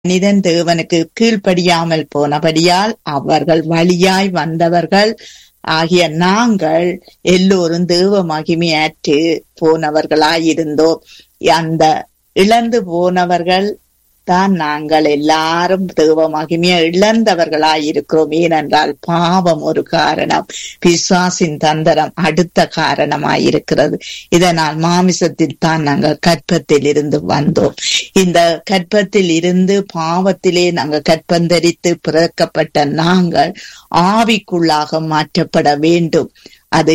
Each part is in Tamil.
மனிதன் தேவனுக்கு கீழ்ப்படியாமல் போனபடியால் அவர்கள் வழியாய் வந்தவர்கள் ஆகிய நாங்கள் எல்லோரும் தேவ மகிமையற்று போனவர்களாயிருந்தோம் அந்த இழந்து போனவர்கள் தான் நாங்கள் எல்லாரும் தேவ மகிமையை இழந்தவர்களாய் இருக்கிறோம் ஏனென்றால் பாவம் ஒரு காரணம் பிசாசின் தந்திரம் அடுத்த காரணமாய் இருக்கிறது இதனால் மாமிசத்தில் தான் நாங்கள் கற்பத்தில் இருந்து வந்தோம் இந்த கற்பத்தில் இருந்து பாவத்திலே நாங்கள் கற்பந்தரித்து பிறக்கப்பட்ட நாங்கள் ஆவிக்குள்ளாக மாற்றப்பட வேண்டும் அது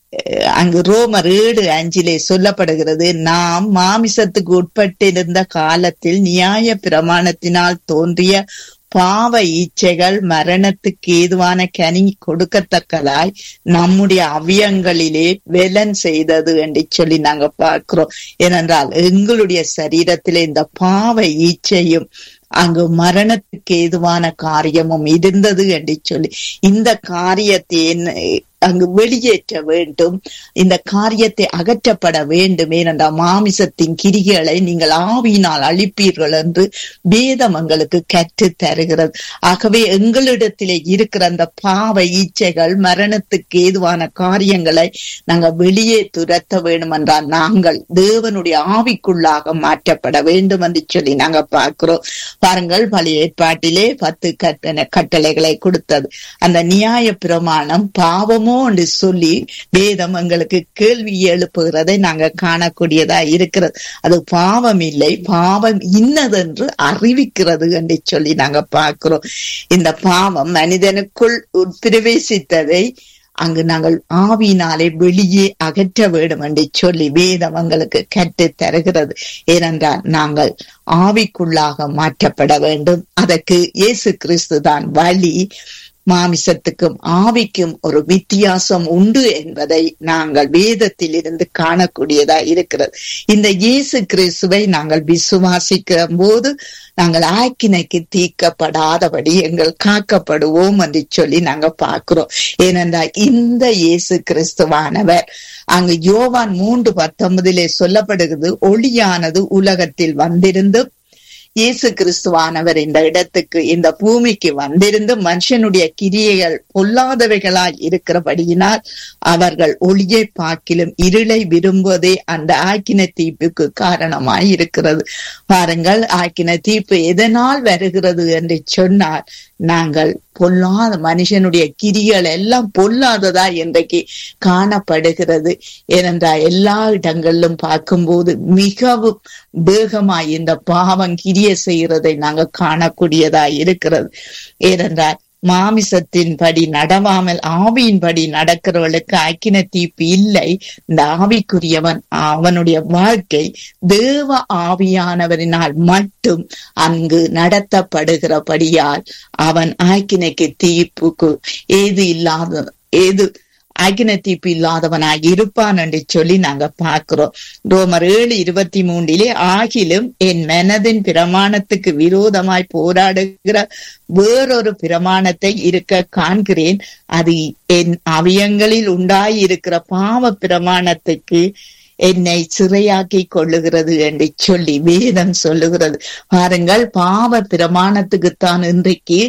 அங்கு ரோமர் ஏழு அஞ்சிலே சொல்லப்படுகிறது நாம் மாமிசத்துக்கு உட்பட்டிருந்த காலத்தில் நியாய பிரமாணத்தினால் தோன்றிய பாவ ஈச்சைகள் மரணத்துக்கு ஏதுவான கனி கொடுக்கத்தக்கதாய் நம்முடைய அவியங்களிலே வெலன் செய்தது என்று சொல்லி நாங்க பார்க்கிறோம் ஏனென்றால் எங்களுடைய சரீரத்திலே இந்த பாவ ஈச்சையும் அங்கு மரணத்துக்கு ஏதுவான காரியமும் இருந்தது என்று சொல்லி இந்த காரியத்தை அங்கு வெளியேற்ற வேண்டும் இந்த காரியத்தை அகற்றப்பட வேண்டும் ஏனென்றால் மாமிசத்தின் கிரிகளை நீங்கள் ஆவியினால் அழிப்பீர்கள் என்று வேதம் எங்களுக்கு கற்று தருகிறது ஆகவே எங்களிடத்திலே இருக்கிற அந்த பாவ ஈச்சைகள் மரணத்துக்கு ஏதுவான காரியங்களை நாங்கள் வெளியே துரத்த வேண்டும் என்றால் நாங்கள் தேவனுடைய ஆவிக்குள்ளாக மாற்றப்பட வேண்டும் என்று சொல்லி நாங்க பார்க்கிறோம் பாருங்கள் பழைய ஏற்பாட்டிலே பத்து கட்டண கட்டளைகளை கொடுத்தது அந்த நியாய பிரமாணம் பாவமோ என்று சொல்லி வேதம் எங்களுக்கு கேள்வி எழுப்புகிறதை நாங்க காணக்கூடியதா இருக்கிறது அது பாவம் இல்லை பாவம் இன்னதென்று அறிவிக்கிறது என்று சொல்லி நாங்க பார்க்கிறோம் இந்த பாவம் மனிதனுக்குள் உட்பிரவேசித்ததை அங்கு நாங்கள் ஆவியினாலே வெளியே அகற்ற வேண்டும் என்று சொல்லி வேதம் எங்களுக்கு கற்று தருகிறது ஏனென்றால் நாங்கள் ஆவிக்குள்ளாக மாற்றப்பட வேண்டும் அதற்கு இயேசு கிறிஸ்து தான் வழி மாமிசத்துக்கும் ஆவிக்கும் ஒரு வித்தியாசம் உண்டு என்பதை நாங்கள் வேதத்தில் இருந்து காணக்கூடியதா இருக்கிறது இந்த இயேசு கிறிஸ்துவை நாங்கள் விசுவாசிக்கிற போது நாங்கள் ஆக்கினைக்கு தீர்க்கப்படாதபடி எங்கள் காக்கப்படுவோம் என்று சொல்லி நாங்க பார்க்கிறோம் ஏனென்றால் இந்த இயேசு கிறிஸ்துவானவர் அங்கு யோவான் மூன்று பத்தொன்பதிலே சொல்லப்படுகிறது ஒளியானது உலகத்தில் வந்திருந்து இயேசு கிறிஸ்துவானவர் இந்த இடத்துக்கு இந்த பூமிக்கு வந்திருந்து மனுஷனுடைய கிரியைகள் பொல்லாதவைகளாய் இருக்கிறபடியினால் அவர்கள் ஒளியை பார்க்கிலும் இருளை விரும்புவதே அந்த ஆக்கின தீப்புக்கு காரணமாய் இருக்கிறது பாருங்கள் ஆக்கின தீப்பு எதனால் வருகிறது என்று சொன்னால் நாங்கள் பொல்லாத மனுஷனுடைய கிரிகள் எல்லாம் பொல்லாததா இன்றைக்கு காணப்படுகிறது ஏனென்றால் எல்லா இடங்களிலும் பார்க்கும்போது மிகவும் வேகமாய் இந்த பாவம் கிரிய செய்கிறதை நாங்க காணக்கூடியதா இருக்கிறது ஏனென்றால் மாமிசத்தின் படி நடவாமல் ஆவியின்படி நடக்கிறவர்களுக்கு அக்கின தீப்பு இல்லை இந்த ஆவிக்குரியவன் அவனுடைய வாழ்க்கை தேவ ஆவியானவரினால் மட்டும் அங்கு நடத்தப்படுகிறபடியால் அவன் ஆக்கினைக்கு தீப்புக்கு ஏது இல்லாத ஏது அகின தீப்பு இல்லாதவனாய் இருப்பான் என்று சொல்லி நாங்க பார்க்கிறோம் ரோமர் ஏழு இருபத்தி மூன்றிலே ஆகிலும் என் மனதின் பிரமாணத்துக்கு விரோதமாய் போராடுகிற வேறொரு பிரமாணத்தை இருக்க காண்கிறேன் அது என் அவயங்களில் உண்டாயிருக்கிற பாவ பிரமாணத்துக்கு என்னை சிறையாக்கி கொள்ளுகிறது என்று சொல்லி வேதம் சொல்லுகிறது பாருங்கள் பாவ பிரமாணத்துக்குத்தான் இன்றைக்கு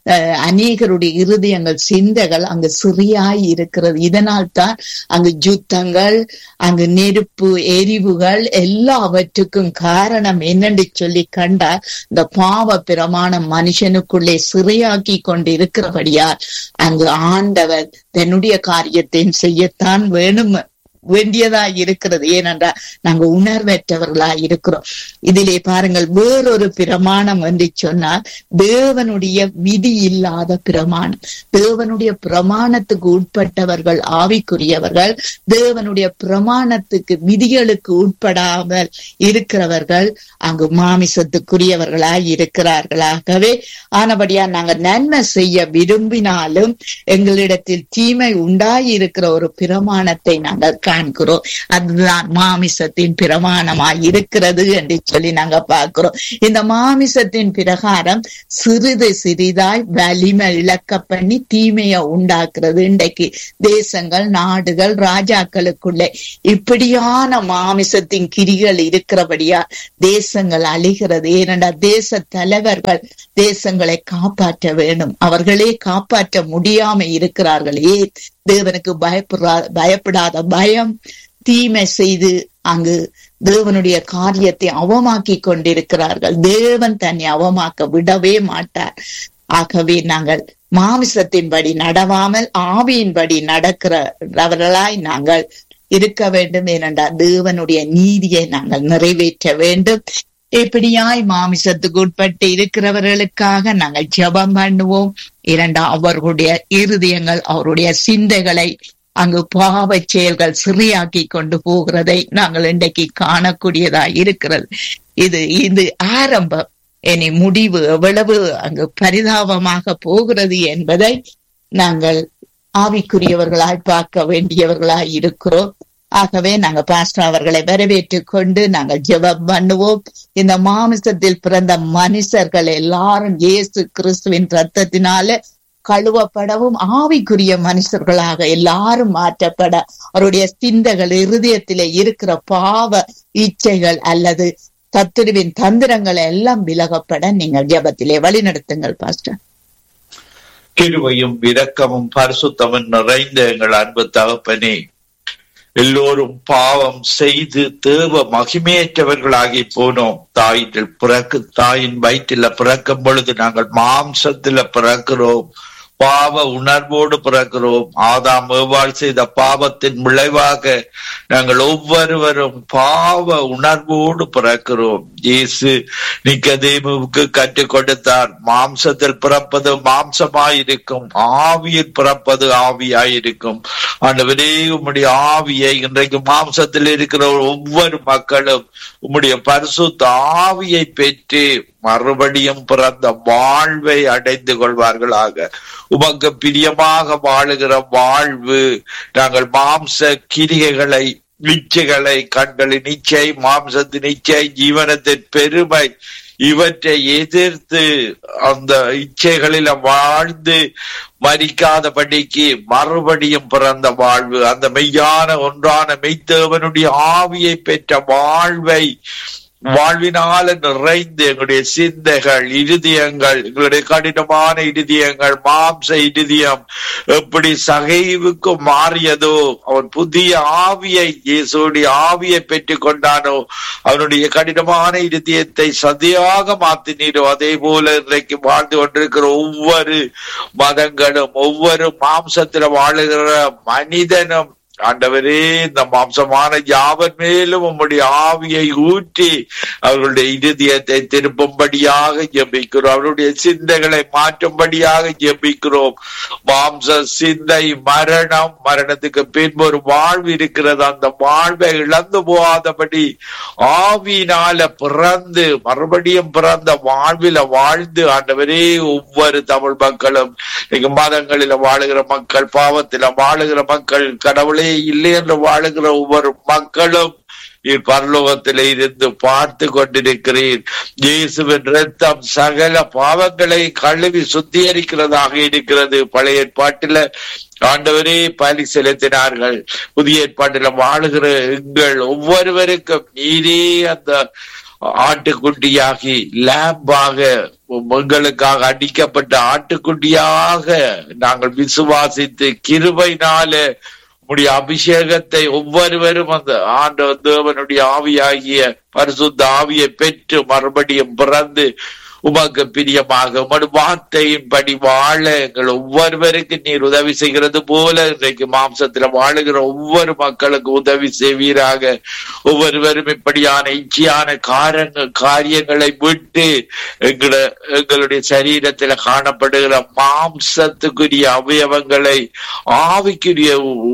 அநேகருடைய இருதயங்கள் சிந்தைகள் அங்கு சிறையாய் இருக்கிறது இதனால் தான் அங்கு யுத்தங்கள் அங்கு நெருப்பு எரிவுகள் எல்லாவற்றுக்கும் காரணம் என்னென்று சொல்லி கண்டால் இந்த பாவ பிரமாணம் மனுஷனுக்குள்ளே சிறையாக்கி கொண்டு இருக்கிறபடியால் அங்கு ஆண்டவர் தன்னுடைய காரியத்தையும் செய்யத்தான் வேணும் வேண்டியதா இருக்கிறது ஏனென்றால் நாங்க உணர்வற்றவர்களா இருக்கிறோம் இதிலே பாருங்கள் வேறொரு பிரமாணம் என்று சொன்னால் தேவனுடைய விதி இல்லாத பிரமாணம் தேவனுடைய பிரமாணத்துக்கு உட்பட்டவர்கள் ஆவிக்குரியவர்கள் தேவனுடைய பிரமாணத்துக்கு விதிகளுக்கு உட்படாமல் இருக்கிறவர்கள் அங்கு மாமிசத்துக்குரியவர்களாய் இருக்கிறார்களாகவே ஆனபடியா நாங்க நன்மை செய்ய விரும்பினாலும் எங்களிடத்தில் தீமை உண்டாயிருக்கிற ஒரு பிரமாணத்தை நாங்கள் காண்கிறோம் அதுதான் மாமிசத்தின் பிரமாணமாய் இருக்கிறது என்று சொல்லி நாங்க பார்க்கிறோம் இந்த மாமிசத்தின் பிரகாரம் சிறிது சிறிதாய் வலிமை இழக்க பண்ணி தீமையை உண்டாக்குறது இன்றைக்கு தேசங்கள் நாடுகள் ராஜாக்களுக்குள்ளே இப்படியான மாமிசத்தின் கிரிகள் இருக்கிறபடியா தேசங்கள் அழிகிறது ஏனென்றா தேச தலைவர்கள் தேசங்களை காப்பாற்ற வேண்டும் அவர்களே காப்பாற்ற முடியாம இருக்கிறார்கள் ஏ தேவனுக்கு பயப்படுறா பயப்படாத பயம் தீமை செய்து அங்கு தேவனுடைய காரியத்தை அவமாக்கி கொண்டிருக்கிறார்கள் தேவன் தன்னை அவமாக்க விடவே மாட்டார் ஆகவே நாங்கள் மாமிசத்தின்படி நடவாமல் ஆவியின்படி நடக்கிறவர்களாய் நாங்கள் இருக்க வேண்டும் ஏனென்றால் தேவனுடைய நீதியை நாங்கள் நிறைவேற்ற வேண்டும் இப்படியாய் மாமிசத்துக்கு உட்பட்டு இருக்கிறவர்களுக்காக நாங்கள் ஜெபம் பண்ணுவோம் இரண்டா அவர்களுடைய இருதயங்கள் அவருடைய சிந்தைகளை அங்கு பாவ செயல்கள் சிறியாக்கி கொண்டு போகிறதை நாங்கள் இன்றைக்கு காணக்கூடியதா இருக்கிறது இது இது ஆரம்பம் இனி முடிவு எவ்வளவு அங்கு பரிதாபமாக போகிறது என்பதை நாங்கள் ஆவிக்குரியவர்களாய் பார்க்க வேண்டியவர்களாய் இருக்கிறோம் ஆகவே நாங்க பாஸ்டர் அவர்களை வரவேற்றுக் கொண்டு நாங்கள் ஜெபம் பண்ணுவோம் இந்த மாமிசத்தில் பிறந்த மனுஷர்கள் எல்லாரும் இயேசு கிறிஸ்துவின் ரத்தத்தினால கழுவப்படவும் ஆவிக்குரிய மனுஷர்களாக எல்லாரும் மாற்றப்பட அவருடைய சிந்தைகள் இருதயத்திலே இருக்கிற பாவ இச்சைகள் அல்லது சத்துருவின் தந்திரங்களை எல்லாம் விலகப்பட நீங்கள் ஜபத்திலே வழிநடத்துங்கள் பாஸ்டர் கிருவையும் இரக்கமும் பரிசுத்தமும் நிறைந்த எங்கள் அன்பு தகப்பனே எல்லோரும் பாவம் செய்து தேவ மகிமையற்றவர்களாகி போனோம் தாயில் பிறக்கு தாயின் வயிற்றில பிறக்கும் பொழுது நாங்கள் மாம்சத்துல பிறக்கிறோம் பாவ உணர்வோடு பிறக்கிறோம் ஆதாம் ஏவாள் செய்த பாவத்தின் விளைவாக நாங்கள் ஒவ்வொருவரும் பாவ உணர்வோடு பிறக்கிறோம் இயேசு நிக்கதேமுவுக்கு கற்றுக் கொடுத்தார் மாம்சத்தில் பிறப்பது மாம்சமாயிருக்கும் ஆவியில் பிறப்பது ஆவியாயிருக்கும் ஆண்டவரே உம்முடைய ஆவியை இன்றைக்கு மாம்சத்தில் இருக்கிற ஒவ்வொரு மக்களும் உம்முடைய பரிசுத்த ஆவியை பெற்று மறுபடியும் பிறந்த வாழ்வை அடைந்து கொள்வார்களாக உமக்கு பிரியமாக வாழுகிற வாழ்வு நாங்கள் மாம்ச கிரிகைகளை இச்சைகளை கண்களின் இச்சை மாம்சத்தின் இச்சை ஜீவனத்தின் பெருமை இவற்றை எதிர்த்து அந்த இச்சைகளில வாழ்ந்து மறிக்காதபடிக்கு மறுபடியும் பிறந்த வாழ்வு அந்த மெய்யான ஒன்றான மெய்த்தேவனுடைய ஆவியை பெற்ற வாழ்வை வாழ்வினால நிறைந்து எங்களுடைய சிந்தைகள் இருதயங்கள் எங்களுடைய கடினமான இருதயங்கள் மாம்ச இருதயம் எப்படி சகைவுக்கு மாறியதோ அவன் புதிய ஆவியை இயேசுடைய ஆவியை பெற்றுக் கொண்டானோ அவனுடைய கடினமான இருதயத்தை சதியாக மாத்தினீரோ அதே போல இன்றைக்கு வாழ்ந்து கொண்டிருக்கிற ஒவ்வொரு மதங்களும் ஒவ்வொரு மாம்சத்துல வாழுகிற மனிதனும் ஆண்டவரே இந்த மாம்சமான யாவர் மேலும் உம்முடைய ஆவியை ஊற்றி அவர்களுடைய இருதயத்தை திருப்பும்படியாக ஜெபிக்கிறோம் அவருடைய சிந்தைகளை மாற்றும்படியாக ஜெபிக்கிறோம் மாம்ச சிந்தை மரணம் மரணத்துக்கு பின்பு ஒரு வாழ்வு இருக்கிறது அந்த வாழ்வை இழந்து போகாதபடி ஆவியினால பிறந்து மறுபடியும் பிறந்த வாழ்வில வாழ்ந்து ஆண்டவரே ஒவ்வொரு தமிழ் மக்களும் இங்க மதங்களில வாழுகிற மக்கள் பாவத்தில வாழுகிற மக்கள் கடவுளே இல்லை என்று வாழுகிற ஒவ்வொரு மக்களும் பரலோகத்தில இருந்து பார்த்து கொண்டிருக்கிறேன் இயேசுவின் ரத்தம் சகல பாவங்களை கழுவி சுத்திகரிக்கிறதாக இருக்கிறது பழைய ஏற்பாட்டில ஆண்டவரே பலி செலுத்தினார்கள் புதிய ஏற்பாட்டில வாழுகிற எங்கள் ஒவ்வொருவருக்கும் நீரே அந்த ஆட்டுக்குட்டியாகி லேம்பாக உங்களுக்காக அடிக்கப்பட்ட ஆட்டுக்குட்டியாக நாங்கள் விசுவாசித்து கிருபைனால உடைய அபிஷேகத்தை ஒவ்வொருவரும் அந்த ஆண்ட தேவனுடைய ஆவியாகிய பரிசுத்த ஆவியை பெற்று மறுபடியும் பிறந்து உமக்கு பிரியமாக உமது வார்த்தையின் படி வாழ எங்கள் ஒவ்வொருவருக்கு நீர் உதவி செய்கிறது போல இன்றைக்கு மாம்சத்துல வாழுகிற ஒவ்வொரு மக்களுக்கு உதவி செய்வீராக ஒவ்வொருவரும் இப்படியான இச்சையான காரங்கள் காரியங்களை விட்டு எங்களை எங்களுடைய சரீரத்துல காணப்படுகிற மாம்சத்துக்குரிய அவயவங்களை ஆவிக்குரிய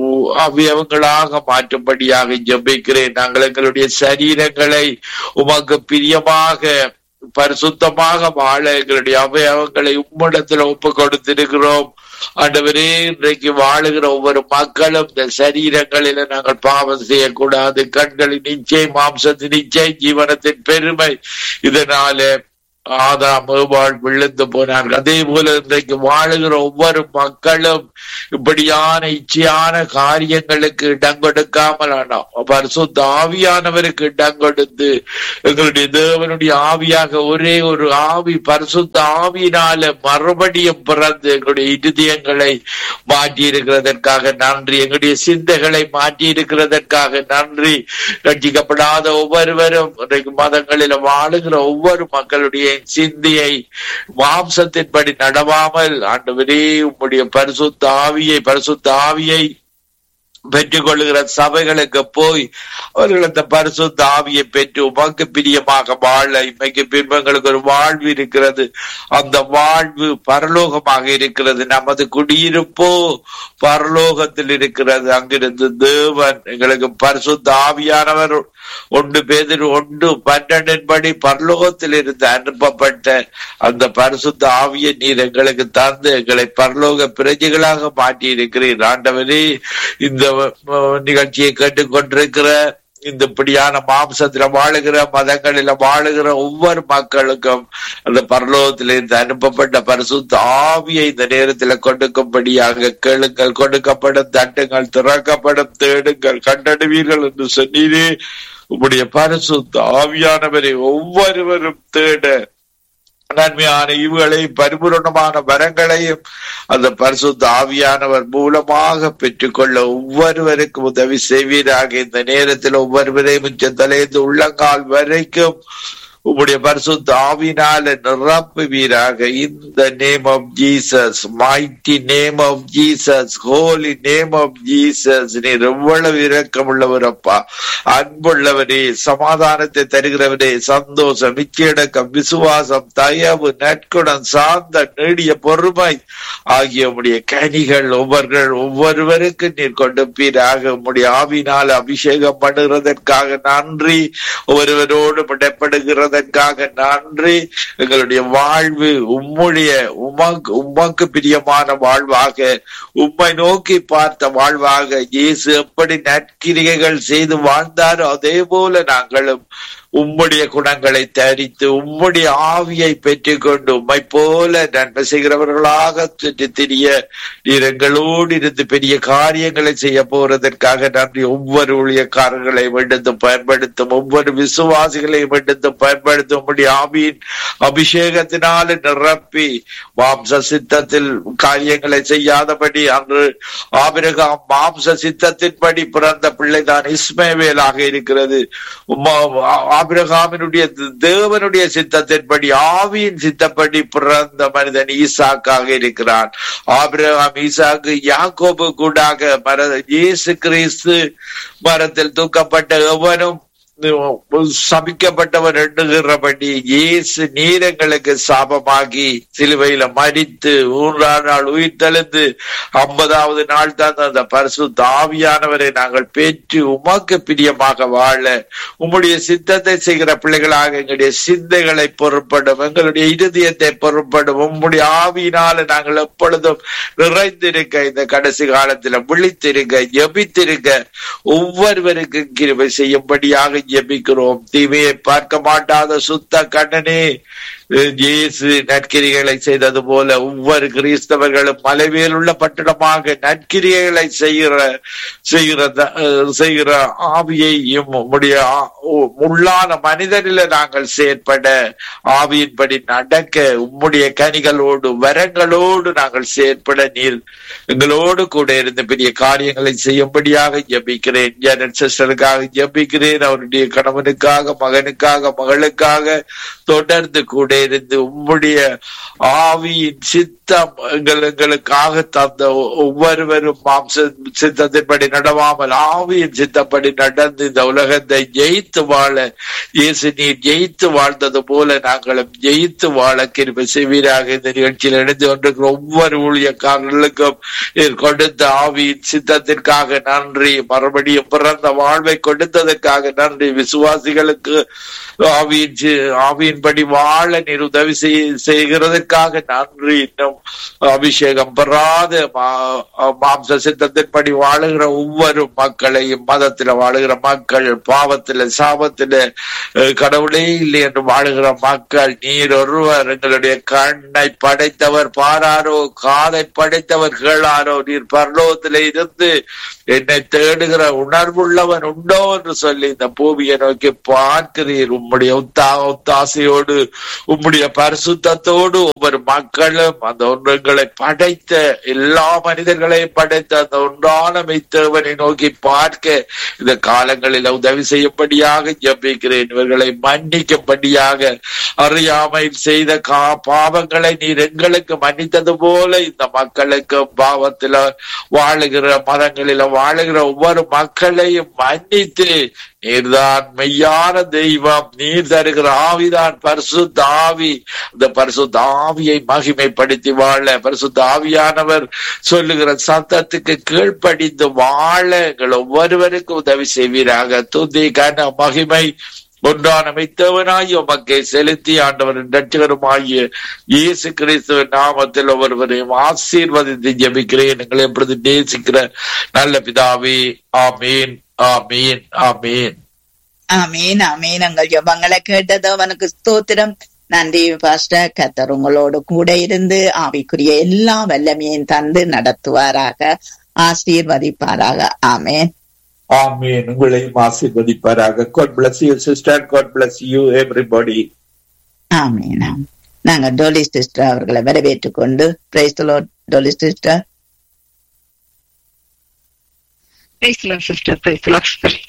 அவயவங்களாக மாற்றும்படியாக ஜபிக்கிறேன் நாங்கள் எங்களுடைய சரீரங்களை உமக்கு பிரியமாக பரிசுத்தமாக வாழ எங்களுடைய அவயவங்களை உம்மிடத்துல ஒப்பு கொடுத்திருக்கிறோம் ஆண்டவரே இன்றைக்கு வாழுகிற ஒவ்வொரு மக்களும் இந்த சரீரங்களில நாங்கள் பாவம் செய்யக்கூடாது கண்களின் நிச்சய மாம்சத்தின் நிச்சய ஜீவனத்தின் பெருமை இதனால ஆதாம் ஏவாள் விழுந்து போனார்கள் அதே போல இன்றைக்கு வாழுகிற ஒவ்வொரு மக்களும் இப்படியான இச்சையான காரியங்களுக்கு இடம் கொடுக்காமல் ஆனோம் பரிசுத்த ஆவியானவருக்கு இடம் கொடுத்து எங்களுடைய தேவனுடைய ஆவியாக ஒரே ஒரு ஆவி பரிசுத்த ஆவியினால மறுபடியும் பிறந்து எங்களுடைய இருதயங்களை மாற்றி இருக்கிறதற்காக நன்றி எங்களுடைய சிந்தைகளை மாற்றி இருக்கிறதற்காக நன்றி ரட்சிக்கப்படாத ஒவ்வொருவரும் இன்றைக்கு மதங்களில வாழுகிற ஒவ்வொரு மக்களுடைய சிந்தையை மாம்சத்தின்படி நடவாமல் ஆண்டவரே உம்முடைய பரிசுத்த ஆவியை பரிசுத்த ஆவியை பெற்றுக் கொள்ளுகிற சபைகளுக்கு போய் அவர்கள் அந்த பரிசுத்த ஆவியை பெற்று உமக்கு பிரியமாக வாழ இன்றைக்கு பின்பங்களுக்கு ஒரு வாழ்வு இருக்கிறது அந்த வாழ்வு பரலோகமாக இருக்கிறது நமது குடியிருப்போ பரலோகத்தில் இருக்கிறது அங்கிருந்து தேவன் எங்களுக்கு பரிசுத்த ஆவியானவர் ஒன்று பேதில் ஒன்று பன்னெண்டின் படி பரலோகத்தில் இருந்து அனுப்பப்பட்ட அந்த பரிசுத்த ஆவியை நீர் எங்களுக்கு தந்து எங்களை பரலோக பிரஜைகளாக மாற்றி இருக்கிறீர் ஆண்டவரே இந்த நிகழ்ச்சியை கேட்டுக்கொண்டிருக்கிற இந்த இப்படியான மாம்சத்துல வாழுகிற மதங்களில வாழுகிற ஒவ்வொரு மக்களுக்கும் அந்த பரலோகத்திலிருந்து அனுப்பப்பட்ட பரிசுத்த ஆவியை இந்த நேரத்துல கொடுக்கும்படியாக கேளுங்கள் கொடுக்கப்படும் தட்டுங்கள் திறக்கப்படும் தேடுங்கள் கண்டடுவீர்கள் என்று சொன்னீரே உங்களுடைய பரிசுத்த ஆவியானவரை ஒவ்வொருவரும் தேட நன்மையான ஈவுகளை பரிபூரணமான வரங்களையும் அந்த பரிசுத்த ஆவியானவர் மூலமாக பெற்றுக்கொள்ள ஒவ்வொருவருக்கும் உதவி செய்வீராக இந்த நேரத்தில் ஒவ்வொருவரையும் உச்ச தலைந்து உள்ளங்கால் வரைக்கும் உங்களுடைய பரிசுத்த ஆவினால நிரப்புவீராக இந்த name of Jesus mighty name of Jesus holy name of Jesus நீர் எவ்வளவு இரக்கமுள்ளவரப்பா அன்புள்ளவரே சமாதானத்தை தருகிறவரே சந்தோஷம் நிச்சயடக்கம் விசுவாசம் தயவு நட்குணம் சார்ந்த நீடிய பொறுமை ஆகிய உடைய கனிகள் ஒவ்வொரு ஒவ்வொருவருக்கு நீர் கொடுப்பீராக உம்முடைய ஆவினால் அபிஷேகம் பண்ணுகிறதற்காக நன்றி ஒவ்வொருவரோடு படைப்படுகிறது அதற்காக நன்றி எங்களுடைய வாழ்வு உம்முடைய உமக்கு உமக்கு பிரியமான வாழ்வாக உம்மை நோக்கி பார்த்த வாழ்வாக இயேசு எப்படி நற்கிரிகைகள் செய்து வாழ்ந்தாரோ அதே போல நாங்களும் உம்முடைய குணங்களை தரித்து உம்முடைய ஆவியை பெற்றுக்கொண்டு உம்மை போல நன்மை செய்கிறவர்களாக சுற்றி திரிய நீர் எங்களோடு இருந்து பெரிய காரியங்களை செய்ய போறதற்காக நன்றி ஒவ்வொரு ஊழியக்காரர்களை எடுத்து பயன்படுத்தும் ஒவ்வொரு விசுவாசிகளையும் எடுத்து பயன்படுத்தும் உம்முடைய ஆவியின் அபிஷேகத்தினால நிரப்பி மாம்ச சித்தத்தில் காரியங்களை செய்யாதபடி அன்று ஆபிரகாம் மாம்ச சித்தத்தின்படி பிறந்த பிள்ளைதான் இஸ்மேவேலாக இருக்கிறது ஆபிரகாமினுடைய தேவனுடைய சித்தத்தின்படி ஆவியின் சித்தப்படி பிறந்த மனிதன் ஈசாக்காக இருக்கிறான் ஆபிரகாம் ஈசாக்கு யாக்கோபு கூடாக மர இயேசு கிறிஸ்து மரத்தில் தூக்கப்பட்ட எவனும் சபிக்கப்பட்டவர் எண்ணுகிறபடி இயேசு நீரங்களுக்கு சாபமாகி சிலுவையில மறித்து மூன்றாம் நாள் உயிர் தெளிந்து ஐம்பதாவது நாள் தான் அந்த பரிசு தாவியானவரை நாங்கள் பெற்று உமக்கு பிரியமாக வாழ உம்முடைய சித்தத்தை செய்கிற பிள்ளைகளாக எங்களுடைய சிந்தைகளை பொருட்படும் எங்களுடைய இருதயத்தை பொருட்படும் உம்முடைய ஆவியினால நாங்கள் எப்பொழுதும் நிறைந்திருக்க இந்த கடைசி காலத்துல விழித்திருக்க ஜபித்திருக்க ஒவ்வொருவருக்கும் கிருபை செய்யும்படியாக ஜெபிக்கிறோம் தீமையை பார்க்க மாட்டாத சுத்த கண்ணனே இயேசு நற்கிரிகளை செய்தது போல ஒவ்வொரு கிறிஸ்தவர்களும் மலைவேல் உள்ள பட்டணமாக நற்கிரிகளை செய்கிற செய்கிற செய்கிற ஆவியையும் உம்முடைய உள்ளான மனிதனில நாங்கள் செயற்பட ஆவியின்படி நடக்க உம்முடைய கனிகளோடு வரங்களோடு நாங்கள் செயற்பட நீர் எங்களோடு கூட இருந்து பெரிய காரியங்களை செய்யும்படியாக ஜபிக்கிறேன் ஜனல் சிஸ்டருக்காக ஜபிக்கிறேன் அவருடைய கணவனுக்காக மகனுக்காக மகளுக்காக தொடர்ந்து கூட இருந்து உம்முடைய ஆவியின் சித்தம் எங்கள் எங்களுக்காக தந்த ஒவ்வொருவரும் மாம்ச சித்தத்தின்படி நடவாமல் ஆவியின் சித்தப்படி நடந்து இந்த உலகத்தை ஜெயித்து வாழ இயேசு நீர் ஜெயித்து வாழ்ந்தது போல நாங்களும் ஜெயித்து வாழ கிருபை செய்வீராக இந்த நிகழ்ச்சியில் இணைந்து கொண்டிருக்கிற ஒவ்வொரு ஊழியக்காரர்களுக்கும் நீர் கொடுத்த ஆவியின் சித்தத்திற்காக நன்றி மறுபடியும் பிறந்த வாழ்வை கொடுத்ததற்காக நன்றி விசுவாசிகளுக்கு ஆவியின் ஆவியின்படி வாழ நீர் உதவி செய்- செய்கிறதற்காக நன்றி இன்னும் அபிஷேகம் பெறாத மா- மாம்ச சித்தத்தின்படி வாழுகிற ஒவ்வொரு மக்களையும் மதத்துல வாழுகிற மக்கள் பாவத்துல சாபத்துல அஹ், கடவுளே இல்லை என்று வாழுகிற மக்கள் நீர் ஒருவர் எங்களுடைய கண்ணை படைத்தவர் பாராரோ காதை படைத்தவர் கேளாரோ நீர் பரலோகத்திலே இருந்து என்னை தேடுகிற உணர்வுள்ளவன் உண்டோ என்று சொல்லி இந்த பூமியை நோக்கி பார்க்கிறீர் உம்முடைய உத்தா உத்தாசையோடு உம்முடைய பரிசுத்தத்தோடு ஒவ்வொரு மக்களும் அந்த ஒன்றுங்களை படைத்த எல்லா மனிதர்களையும் படைத்த அந்த ஒன்றான மெய்த்தேவனை நோக்கி பார்க்க இந்த காலங்களில் உதவி செய்யும்படியாக ஜெபிக்கிறேன் இவர்களை மன்னிக்கும்படியாக அறியாமையில் செய்த கா பாவங்களை நீர் எங்களுக்கு மன்னித்தது போல இந்த மக்களுக்கு பாவத்தில வாழுகிற மதங்களில வாழுகிற ஒவ்வொரு மக்களையும் மன்னித்து நீர்தான் மெய்யான தெய்வம் நீர் தருகிற ஆவிதான் பரிசுத்த ஆவி இந்த பரிசுத்த ஆவியை மகிமைப்படுத்தி வாழ பரிசுத்த ஆவியானவர் சொல்லுகிற சத்தத்துக்கு கீழ்ப்படிந்து வாழ எங்கள் ஒவ்வொருவருக்கும் உதவி செய்வீராக துதி கன மகிமை ஒன்றான மெய்த்தவனாய் உமக்கை செலுத்தி ஆண்டவரின் ரட்சகருமாகிய இயேசு கிறிஸ்துவின் நாமத்தில் ஒவ்வொருவரையும் ஆசீர்வதித்து ஜெபிக்கிறேன் எங்களை எப்பொழுது நேசிக்கிற நல்ல பிதாவே ஆமீன் ஆமீன் ஆமீன் ஆமீன் ஆமீன் எங்கள் ஜெபங்களை கேட்டது அவனுக்கு ஸ்தோத்திரம் நன்றி பாஸ்டர் கத்தர் உங்களோடு கூட இருந்து ஆவிக்குரிய எல்லா வல்லமையும் தந்து நடத்துவாராக ஆசீர்வதிப்பாராக ஆமேன் ஆமீன் உங்களையும் ஆசீர்வதிப்பாராக God bless you sister God bless you everybody ஆமீன் ஆம். நாங்க டோலி சிஸ்டர் அவர்களை வரவேற்றுக் கொண்டு பிரைஸ்தலோ டோலி சிஸ்டர் பேசலாம் சிஸ்டர் பேசலாம்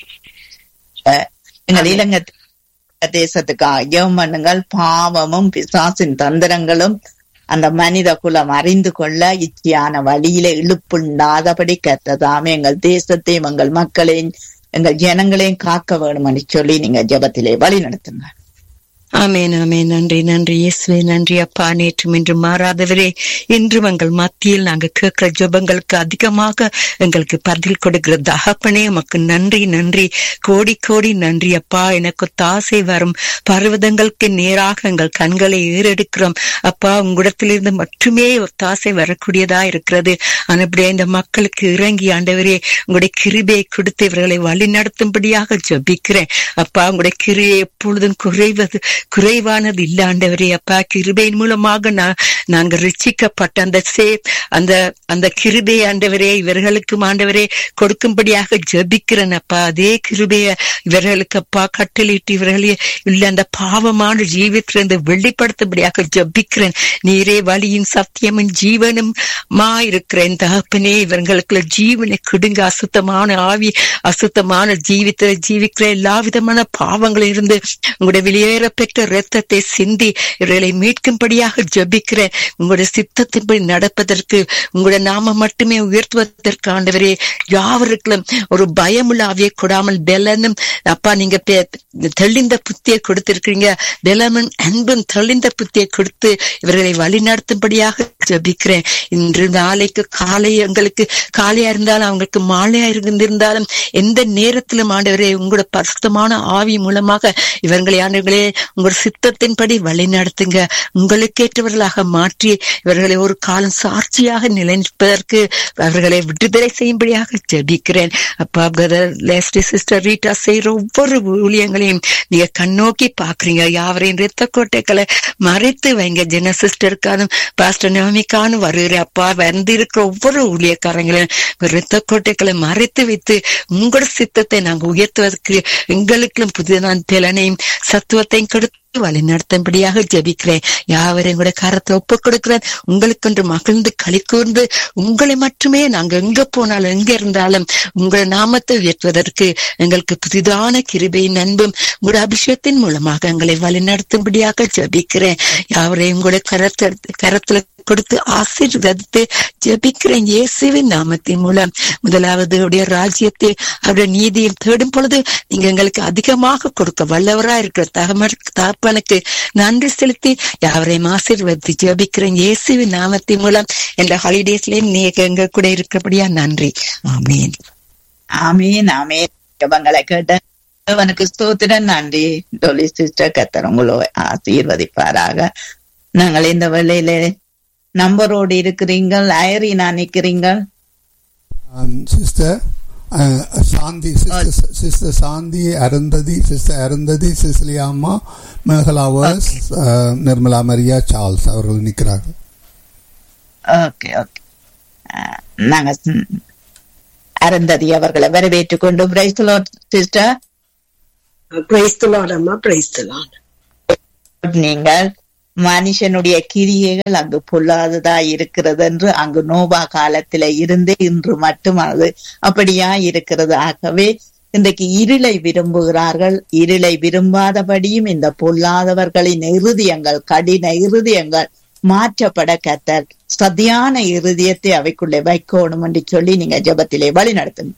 எங்கள் இலங்கை தேசத்துக்கு ஐயம் பண்ணுங்கள் பாவமும் பிசாசின் தந்திரங்களும் அந்த மனித குலம் அறிந்து கொள்ள இச்சையான வழியில இழுப்புண்டாதபடி கத்ததாமே எங்கள் தேசத்தையும் எங்கள் மக்களையும் எங்கள் ஜனங்களையும் காக்க வேணும்னு சொல்லி நீங்க ஜெபத்திலே வழி நடத்துங்க ஆமேன் ஆமேன் நன்றி நன்றி இயேசுவே நன்றி அப்பா நேற்றும் இன்று மாறாதவரே இன்றும் எங்கள் மத்தியில் நாங்க கேட்கிற ஜெபங்களுக்கு அதிகமாக எங்களுக்கு பதில் கொடுக்கிற தகப்பனே உமக்கு நன்றி நன்றி கோடி கோடி நன்றி அப்பா எனக்கு தாசை வரும் பர்வதங்களுக்கு நேராக எங்கள் கண்களை ஏறெடுக்கிறோம் அப்பா உங்களிடத்திலிருந்து மட்டுமே ஒத்தாசை வரக்கூடியதா இருக்கிறது அப்படியே இந்த மக்களுக்கு இறங்கி ஆண்டவரே உங்களுடைய கிருபையை கொடுத்து இவர்களை வழி நடத்தும்படியாக ஜெபிக்கிறேன் அப்பா உங்களுடைய கிருபை எப்பொழுதும் குறைவது குறைவானது இல்ல ஆண்டவரே அப்பா கிருபையின் மூலமாக நான் நாங்க ரட்சிக்கப்பட்ட அந்த சே அந்த அந்த கிருபை ஆண்டவரே இவர்களுக்கும் ஆண்டவரே கொடுக்கும்படியாக ஜெபிக்கிறேன் அப்பா அதே கிருபைய இவர்களுக்கு அப்பா கட்டளிட்டு இவர்களே இல்ல அந்த பாவமான ஜீவித்திலிருந்து வெளிப்படுத்தும்படியாக ஜெபிக்கிறேன் நீரே வழியும் சத்தியமும் ஜீவனும் மா இருக்கிறேன் தகப்பனே இவர்களுக்குள்ள ஜீவனை கொடுங்க அசுத்தமான ஆவி அசுத்தமான ஜீவித்த ஜீவிக்கிற எல்லா விதமான பாவங்களில் இருந்து உங்களுடைய வெளியேற பெற்ற ரத்தத்தை சிந்தி இவர்களை மீட்கும்படியாக ஜபிக்கிறேன் உங்களுடைய சித்தத்தின்படி நடப்பதற்கு உங்களுடைய நாம மட்டுமே உயர்த்துவதற்கு ஆண்டவரே யாவருக்கும் ஒரு பயமுள்ள ஆவியை கொடாமல் பெலனும் அப்பா நீங்க பே- தெளிந்த புத்தியை கொடுத்திருக்கீங்க பெலமும் அன்பும் தெளிந்த புத்தியை கொடுத்து இவர்களை வழி நடத்தும்படியாக ஜபிக்கிறேன் இன்று நாளைக்கு காலை எங்களுக்கு காலையா இருந்தாலும் அவங்களுக்கு மாலையா இருந்திருந்தாலும் எந்த நேரத்திலும் ஆண்டவரே உங்களோட பரிசுத்தமான ஆவி மூலமாக இவர்களை ஆண்டவர்களே உங்களோட சித்தத்தின்படி வழி நடத்துங்க உங்களுக்கேற்றவர்களாக மாற்றி இவர்களை ஒரு காலம் சாட்சியாக நிலைநிற்பதற்கு அவர்களை விடுதலை செய்யும்படியாக ஜெபிக்கிறேன் அப்பா பிரதர் லேஸ்டி சிஸ்டர் ரீட்டா செய்யற ஒவ்வொரு ஊழியங்களையும் நீங்க கண்ணோக்கி பாக்குறீங்க யாவரையும் ரத்த கோட்டைகளை மறைத்து வைங்க ஜென சிஸ்டருக்கானும் பாஸ்டர் நவமிக்கானும் வருகிற அப்பா வந்து இருக்கிற ஒவ்வொரு ஊழியக்காரங்களையும் ரத்த கோட்டைகளை மறைத்து வைத்து உங்களோட சித்தத்தை நாங்க உயர்த்துவதற்கு எங்களுக்கும் புதிதான திறனையும் சத்துவத்தையும் கொடுத்து வழி நடத்தும்படியாக ஜெபிக்கிறேன் யாவரையும் கூட கரத்தை ஒப்பு கொடுக்கிறேன் உங்களுக்கென்று மகிழ்ந்து களி கூர்ந்து உங்களை மட்டுமே நாங்க எங்க போனாலும் எங்க இருந்தாலும் உங்கள் நாமத்தை உயர்த்துவதற்கு எங்களுக்கு புதிதான கிருபையின் அன்பும் உங்களுடைய அபிஷேகத்தின் மூலமாக எங்களை வழி நடத்தும்படியாக ஜெபிக்கிறேன் யாவரையும் கூட கரத்தை கரத்துல கொடுத்து ஆசீர்வதித்து ஜெபிக்கிறேன் இயேசுவின் நாமத்தின் மூலம் முதலாவது அவருடைய ராஜ்யத்தை அவருடைய நீதியை தேடும் பொழுது நீங்க எங்களுக்கு அதிகமாக கொடுக்க வல்லவரா இருக்கிற தகம தகப்பனுக்கு நன்றி செலுத்தி யாவரையும் ஆசீர்வதித்து ஜெபிக்கிறேன் இயேசுவின் நாமத்தின் மூலம் என்ற ஹாலிடேஸ்லயும் நீங்க எங்க கூட இருக்கிறபடியா நன்றி ஆமீன் ஆமீன் ஆமீன் ஜெபங்களை கேட்ட அவனுக்கு ஸ்தோத்திரம் நன்றி டொலி சிஸ்டர் கத்தர் உங்களை ஆசீர்வதிப்பாராக நாங்கள் இந்த வேளையில நம்பரோடு இருக்கிறீங்கள் ஐரினா நிக்கிறீங்கள் Um, sister, uh, Sandi, sister, sister Sandi, Arundhati, sister Arundhati, Cecilia Amma, Meghala Vers, uh, Nirmala Maria Charles அவர்கள் நிற்கிறார்கள் ஓகே ஓகே நாங்க ம், அருந்ததி அவர்களை வரவேற்றுக் கொண்டு பிரைஸ்லோ சிஸ்டர் பிரைஸ் அம்மா பிரைஸ் நீங்கள் மனுஷனுடைய கிரியைகள் அங்கு பொல்லாததா இருக்கிறது என்று அங்கு நோபா காலத்தில இருந்து இன்று மட்டும் அது அப்படியா இருக்கிறது ஆகவே இன்றைக்கு இருளை விரும்புகிறார்கள் இருளை விரும்பாதபடியும் இந்த பொல்லாதவர்களின் இருதயங்கள் கடின இருதயங்கள் மாற்றப்பட கத்தர் சதியான இருதயத்தை அவைக்குள்ளே வைக்கணும் என்று சொல்லி நீங்க ஜெபத்திலே வழி நடத்துங்க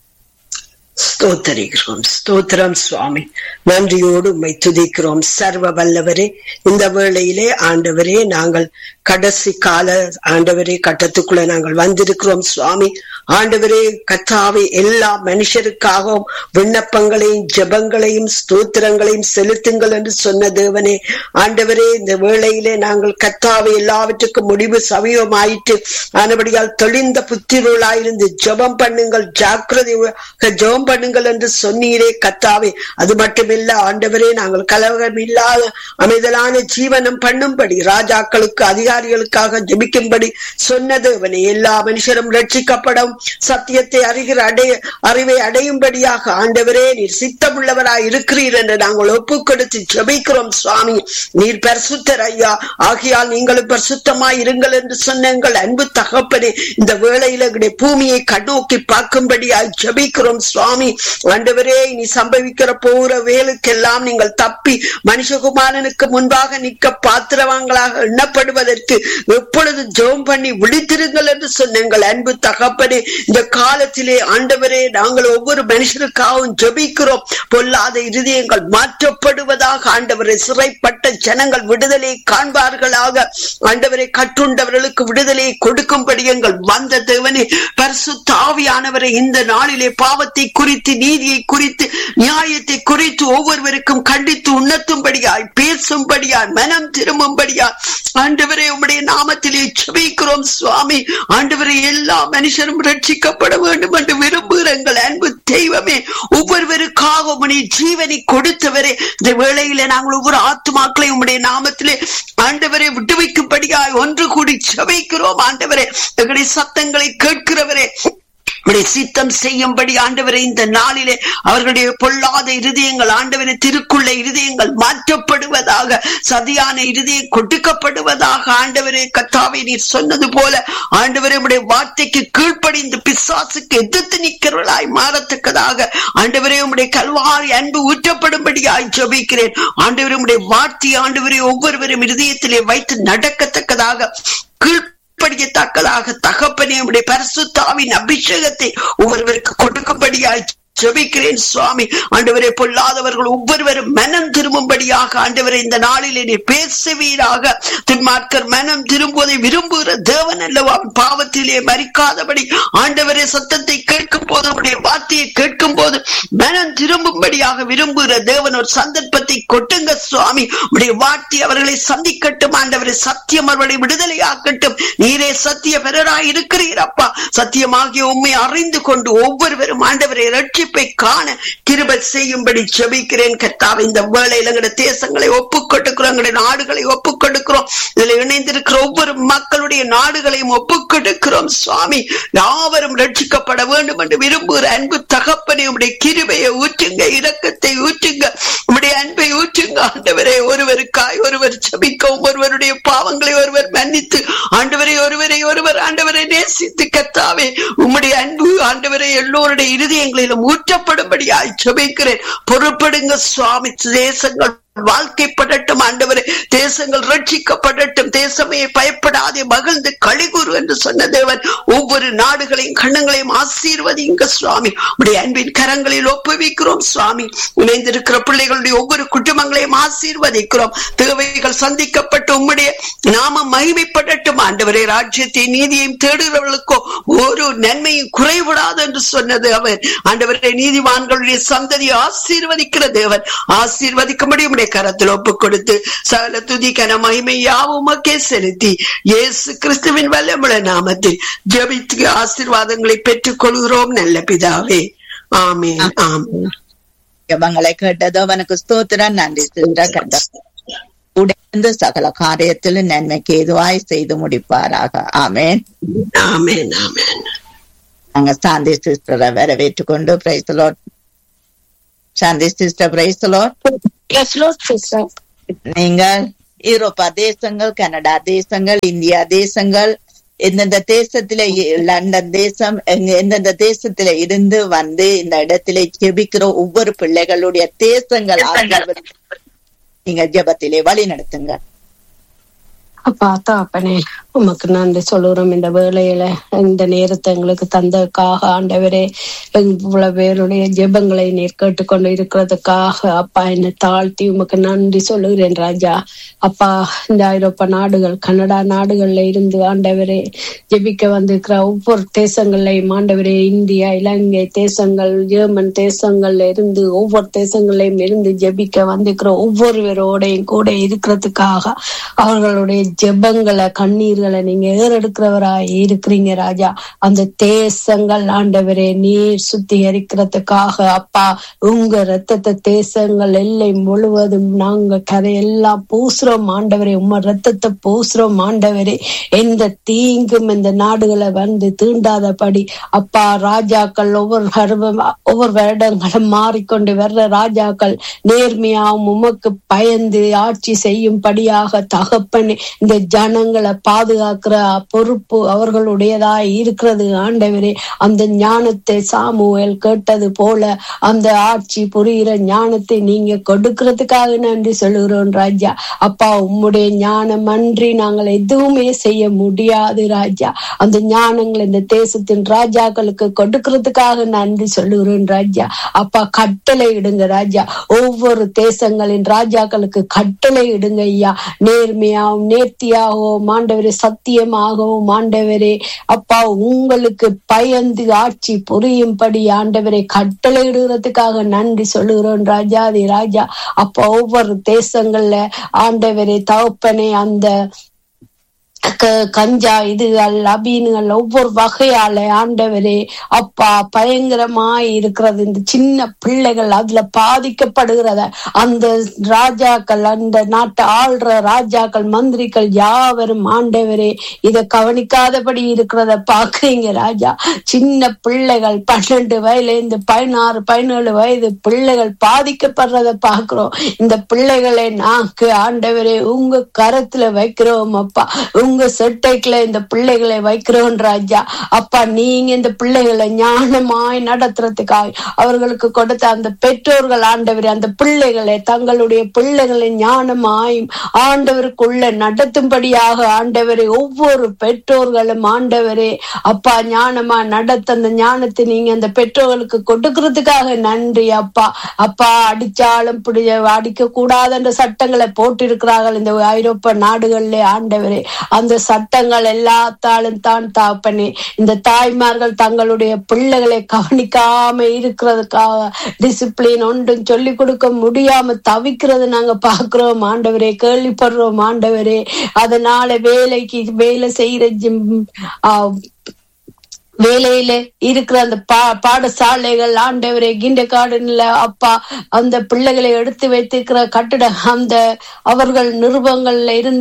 ஸ்தோத்தரிக்கிறோம் ஸ்தோத்திரம் சுவாமி நன்றியோடு உம்மை துதிக்கிறோம் சர்வ வல்லவரே இந்த வேளையிலே ஆண்டவரே நாங்கள் கடைசி கால ஆண்டவரே கட்டத்துக்குள்ள நாங்கள் வந்திருக்கிறோம் சுவாமி ஆண்டவரே கத்தாவை எல்லா மனுஷருக்காகவும் விண்ணப்பங்களையும் ஜெபங்களையும் ஸ்தோத்திரங்களையும் செலுத்துங்கள் என்று சொன்ன தேவனே ஆண்டவரே இந்த வேளையிலே நாங்கள் கத்தாவை எல்லாவற்றுக்கும் முடிவு சமயமாயிற்று ஆனபடியால் தெளிந்த புத்திரர்களாயிருந்து ஜெபம் பண்ணுங்கள் ஜாக்கிரதை ஜெபம் பண்ணுங்கள் என்று சொன்னீரே கத்தாவே அது மட்டுமில்ல ஆண்டவரே நாங்கள் கலவரம் இல்லாத அமைதலான ஜீவனம் பண்ணும்படி ராஜாக்களுக்கு அதிகாரிகளுக்காக ஜெபிக்கும்படி சொன்னது அவனை எல்லா மனுஷரும் ரட்சிக்கப்படும் சத்தியத்தை அறிகிற அடைய அறிவை அடையும்படியாக ஆண்டவரே நீர் சித்தமுள்ளவராய் இருக்கிறீர் என்று நாங்கள் ஒப்பு கொடுத்து ஜெபிக்கிறோம் சுவாமி நீர் பரிசுத்தர் ஐயா ஆகையால் நீங்களும் பரிசுத்தமாய் இருங்கள் என்று சொன்ன எங்கள் அன்பு தகப்பனே இந்த வேளையில எங்களுடைய பூமியை கண்ணோக்கி பார்க்கும்படியாய் ஜெபிக்கிறோம் சுவாமி ஆண்டவரே இனி சம்பவிக்கிற போகிற வேலுக்கெல்லாம் நீங்கள் தப்பி மனுஷகுமாரனுக்கு முன்பாக நிற்க பாத்திரவான்களாக எண்ணப்படுவதற்கு எப்பொழுது ஜெபம் பண்ணி விழித்திருங்கள் என்று சொன்ன எங்கள் அன்பு தகப்பனே இந்த காலத்திலே ஆண்டவரே நாங்கள் ஒவ்வொரு மனுஷருக்காகவும் ஜெபிக்கிறோம் பொல்லாத இருதயங்கள் மாற்றப்படுவதாக ஆண்டவரை சிறைப்பட்ட ஜனங்கள் விடுதலை காண்பார்களாக ஆண்டவரை கட்டுண்டவர்களுக்கு விடுதலையை கொடுக்கும்படி எங்கள் வந்த தேவனே பரிசுத்த ஆவியானவரை இந்த நாளிலே பாவத்தை குறித்து நீதியை குறித்து நியாயத்தை குறித்து ஒவ்வொருவருக்கும் கண்டித்து உணர்த்தும்படியாய் பேசும்படியாய் மனம் திரும்பும்படியாய் ஆண்டவரே உம்முடைய நாமத்திலே ஜெபிக்கிறோம் சுவாமி ஆண்டவரை எல்லா மனுஷரும் ரட்சிக்கப்பட வேண்டும் என்று விரும்புகிற எங்கள் அன்பு தெய்வமே ஒவ்வொருவருக்காக உம்முடைய ஜீவனை கொடுத்தவரே இந்த வேளையில நாங்கள் ஒவ்வொரு ஆத்துமாக்களை உம்முடைய நாமத்திலே ஆண்டவரை விட்டுவைக்கும்படியாய் ஒன்று கூடி ஜெபிக்கிறோம் ஆண்டவரே எங்களுடைய சத்தங்களை கேட்கிறவரே உடைய சித்தம் செய்யும்படி ஆண்டவரை இந்த நாளிலே அவர்களுடைய பொல்லாத இருதயங்கள் ஆண்டவரை திருக்குள்ள இருதயங்கள் மாற்றப்படுவதாக சதியான இருதயம் கொடுக்கப்படுவதாக ஆண்டவரே கத்தாவை நீர் சொன்னது போல ஆண்டவரே உடைய வார்த்தைக்கு கீழ்ப்படிந்து பிசாசுக்கு எதிர்த்து நிற்கிறவர்களாய் மாறத்தக்கதாக ஆண்டவரே உடைய கல்வாரி அன்பு ஊற்றப்படும்படியாய் ஜபிக்கிறேன் ஆண்டவரே உடைய வார்த்தை ஆண்டவரே ஒவ்வொருவரும் இருதயத்திலே வைத்து நடக்கத்தக்கதாக கீழ் படிக்கத்தக்கதாக தகப்பனே உடைய பரிசுத்தாவின் அபிஷேகத்தை ஒவ்வொருவருக்கு கொடுக்கும்படியாய் ஜெபிக்கிறேன் சுவாமி ஆண்டவரை பொல்லாதவர்கள் ஒவ்வொருவரும் மனம் திரும்பும்படியாக ஆண்டவரை இந்த நாளிலே நீ பேசுவீராக துன்மார்க்கர் மனம் திரும்புவதை விரும்புகிற தேவன் அல்லவா அவன் பாவத்திலே மறிக்காதபடி ஆண்டவரே சத்தத்தை கேட்கும் போது அவருடைய வார்த்தையை கேட்கும் போது மனம் திரும்பும்படியாக விரும்புகிற தேவன் ஒரு சந்தர்ப்பத்தை கொட்டுங்க சுவாமி உடைய வார்த்தை அவர்களை சந்திக்கட்டும் ஆண்டவரை சத்தியம் அவர்களை விடுதலையாக்கட்டும் நீரே சத்திய பெறராய் இருக்கிறீர் அப்பா சத்தியமாகிய உண்மை அறிந்து கொண்டு ஒவ்வொருவரும் ஆண்டவரை ரட்சிப்பை காண கிருப செய்யும்படி ஜெபிக்கிறேன் கர்த்தாவை இந்த வேளையில எங்களுடைய தேசங்களை ஒப்புக் கொடுக்கிறோம் எங்களுடைய நாடுகளை ஒப்புக் கொடுக்கிறோம் இதுல இணைந்திருக்கிற ஒவ்வொரு மக்களுடைய நாடுகளையும் ஒப்புக் கொடுக்கிறோம் சுவாமி யாவரும் ரட்சிக்கப்பட வேண்டும் என்று விரும்புகிற அன்பு தகப்பனை உடைய கிருபையை ஊற்றுங்க இரக்கத்தை ஊற்றுங்க உடைய அன்பை ஊற்றுங்க ஆண்டவரே ஒருவருக்காய் ஒருவர் ஜபிக்கவும் ஒருவருடைய பாவங்களை ஒருவர் மன்னித்து ஆண்டவரை ஒருவரை ஒருவர் ஆண்டவரை நேசித்து கத்தாவே உம்முடைய அன்பு ஆண்டவரை எல்லோருடைய இருதயங்களிலும் ஊற்றப்படும்படியாய் ஜபிக்கிறேன் பொறுப்படுங்க சுவாமி தேசங்கள் வாழ்க்கைப்படட்டும் ஆண்டவரே தேசங்கள் ரட்சிக்கப்படட்டும் தேசமே பயப்படாதே மகிழ்ந்து கழிகுறு என்று சொன்ன தேவன் ஒவ்வொரு நாடுகளையும் கண்ணங்களையும் ஆசீர்வதிங்க சுவாமி உடைய அன்பின் கரங்களில் ஒப்புவிக்கிறோம் சுவாமி இணைந்திருக்கிற பிள்ளைகளுடைய ஒவ்வொரு குடும்பங்களையும் ஆசீர்வதிக்கிறோம் தேவைகள் சந்திக்கப்பட்டு உம்முடைய நாம மகிமைப்படட்டும் ஆண்டவரே ராஜ்யத்தை நீதியையும் தேடுகிறவர்களுக்கோ ஒரு நன்மையும் குறைவிடாது என்று சொன்னது அவர் ஆண்டவரே நீதிவான்களுடைய சந்ததியை ஆசீர்வதிக்கிற தேவன் ஆசீர்வதிக்கும்படி உடைய கரத்தில் ஒப்பு கொடுத்து சகல துதி கன மகிமை யாவுமக்கே செலுத்தி இயேசு கிறிஸ்துவின் வல்லமுள்ள நாமத்தில் ஜபித்து ஆசீர்வாதங்களை பெற்றுக் கொள்கிறோம் நல்ல பிதாவே ஆமேன் ஆமேன் ஜபங்களை கேட்டது அவனுக்கு ஸ்தோத்திரம் நன்றி சிஸ்டர் கண்ட உடைந்து சகல காரியத்திலும் நன்மைக்கு எதுவாய் செய்து முடிப்பாராக ஆமேன் ஆமேன் ஆமேன் நாங்க சாந்தி சிஸ்டரை வரவேற்றுக் கொண்டு praise Lord Shanti sister praise Lord Yes, Lord, sister. நீங்கள் யூரோப்பா தேசங்கள் கனடா தேசங்கள் இந்தியா தேசங்கள் எந்தெந்த தேசத்தில லண்டன் தேசம் எங்க- எந்தெந்த தேசத்தில இருந்து வந்து இந்த இடத்திலே ஜெபிக்கிற ஒவ்வொரு பிள்ளைகளுடைய தேசங்கள் ஆசீர்வதி- நீங்க ஜெபத்திலே வழி நடத்துங்க அப்பா தாப்பனே உமக்கு நன்றி சொல்லுறோம் இந்த வேளையில இந்த நேரத்தை எங்களுக்கு தந்ததுக்காக ஆண்டவரே இவ்வளவு பேருடைய ஜெபங்களை நீர் கேட்டுக்கொண்டு இருக்கிறதுக்காக அப்பா என்னை தாழ்த்தி உமக்கு நன்றி சொல்லுகிறேன் ராஜா அப்பா இந்த ஐரோப்பா நாடுகள் கனடா நாடுகள்ல இருந்து ஆண்டவரே ஜெபிக்க வந்திருக்கிற ஒவ்வொரு தேசங்களையும் ஆண்டவரே இந்தியா இலங்கை தேசங்கள் ஜெர்மன் தேசங்கள்ல இருந்து ஒவ்வொரு தேசங்களையும் இருந்து ஜெபிக்க வந்திருக்கிற ஒவ்வொருவரோடையும் கூட இருக்கிறதுக்காக அவர்களுடைய ஜெபங்களை கண்ணீர்களை நீங்க ஏறெடுக்கிறவராய் இருக்கிறீங்க ராஜா அந்த தேசங்கள் ஆண்டவரே நீர் சுத்திகரிக்கிறதுக்காக அப்பா உங்க ரத்தத்தை தேசங்கள் எல்லை முழுவதும் நாங்க கரையெல்லாம் பூசுறோம் ஆண்டவரே உம்ம ரத்தத்தை பூசுறோம் ஆண்டவரே எந்த தீங்கும் இந்த நாடுகளை வந்து தீண்டாதபடி அப்பா ராஜாக்கள் ஒவ்வொரு வருடம் ஒவ்வொரு வருடங்களும் மாறிக்கொண்டு வர்ற ராஜாக்கள் நேர்மையாவும் உமக்கு பயந்து ஆட்சி செய்யும்படியாக தகப்பனே இந்த ஜனங்களை பாதுகாக்கிற பொறுப்பு அவர்களுடையதாய் இருக்கிறது ஆண்டவரே அந்த ஞானத்தை சாமுவேல் கேட்டது போல அந்த ஆட்சி புரிகிற ஞானத்தை நீங்க கொடுக்கறதுக்காக நன்றி சொல்லுகிறோம் ராஜா அப்பா உம்முடைய ஞானம் அன்றி நாங்கள் எதுவுமே செய்ய முடியாது ராஜா அந்த ஞானங்களை இந்த தேசத்தின் ராஜாக்களுக்கு கொடுக்கறதுக்காக நன்றி சொல்லுகிறோம் ராஜா அப்பா கட்டளை இடுங்க ராஜா ஒவ்வொரு தேசங்களின் ராஜாக்களுக்கு கட்டளை இடுங்க ஐயா நேர்மையாகவும் நேர்த்தியாகவும் ஆண்டவரே சத்தியமாகவும் ஆண்டவரே அப்பா உங்களுக்கு பயந்து ஆட்சி புரியும்படி ஆண்டவரை கட்டளை இடுகிறதுக்காக நன்றி சொல்லுகிறோம் ராஜாதி ராஜா அப்பா ஒவ்வொரு தேசங்கள்ல ஆண்டவரே தகப்பனே அந்த க- கஞ்சா இதுகள் அபீனுகள் ஒவ்வொரு வகையால ஆண்டவரே அப்பா பயங்கரமாய் இருக்கிறது இந்த சின்ன பிள்ளைகள் அதுல பாதிக்கப்படுகிறத அந்த ராஜாக்கள் அந்த நாட்டை ஆள்ற ராஜாக்கள் மந்திரிகள் யாவரும் ஆண்டவரே இத கவனிக்காதபடி இருக்கிறத பாக்குறீங்க ராஜா சின்ன பிள்ளைகள் பன்னெண்டு வயதுல இருந்து பதினாறு பதினேழு வயது பிள்ளைகள் பாதிக்கப்படுறத பாக்குறோம் இந்த பிள்ளைகளை நாக்கு ஆண்டவரே உங்க கரத்துல வைக்கிறோம் அப்பா உங்க செட்டைக்குள்ள இந்த பிள்ளைகளை வைக்கிறோம் ராஜா அப்பா நீங்க இந்த பிள்ளைகளை ஞானமாய் நடத்துறதுக்காக அவர்களுக்கு கொடுத்த அந்த பெற்றோர்கள் ஆண்டவரே அந்த பிள்ளைகளை தங்களுடைய பிள்ளைகளை ஞானமாயும் ஆண்டவருக்குள்ள நடத்தும்படியாக ஆண்டவரே ஒவ்வொரு பெற்றோர்களும் ஆண்டவரே அப்பா ஞானமா நடத்த அந்த ஞானத்தை நீங்க அந்த பெற்றோர்களுக்கு கொடுக்கறதுக்காக நன்றி அப்பா அப்பா அடிச்சாலும் பிடி அடிக்க கூடாதுன்ற சட்டங்களை போட்டிருக்கிறார்கள் இந்த ஐரோப்பா நாடுகள்ல ஆண்டவரே அந்த சட்டங்கள் எல்லாத்தாலும் தான் தாப்பனே இந்த தாய்மார்கள் தங்களுடைய பிள்ளைகளை கவனிக்காம இருக்கிறதுக்காக டிசிப்ளின் ஒன்றும் சொல்லி கொடுக்க முடியாம தவிக்கிறது நாங்க பாக்குறோம் ஆண்டவரே கேள்விப்படுறோம் ஆண்டவரே அதனால வேலைக்கு வேலை செய்யற ஜிம் ஆஹ் வேலையில இருக்கிற அந்த பா பாடசாலைகள் ஆண்டவரே கிண்ட கார்டன்ல அப்பா அந்த பிள்ளைகளை எடுத்து வைத்திருக்கிற கட்டிட அந்த அவர்கள் நிருபங்கள்ல இருந்து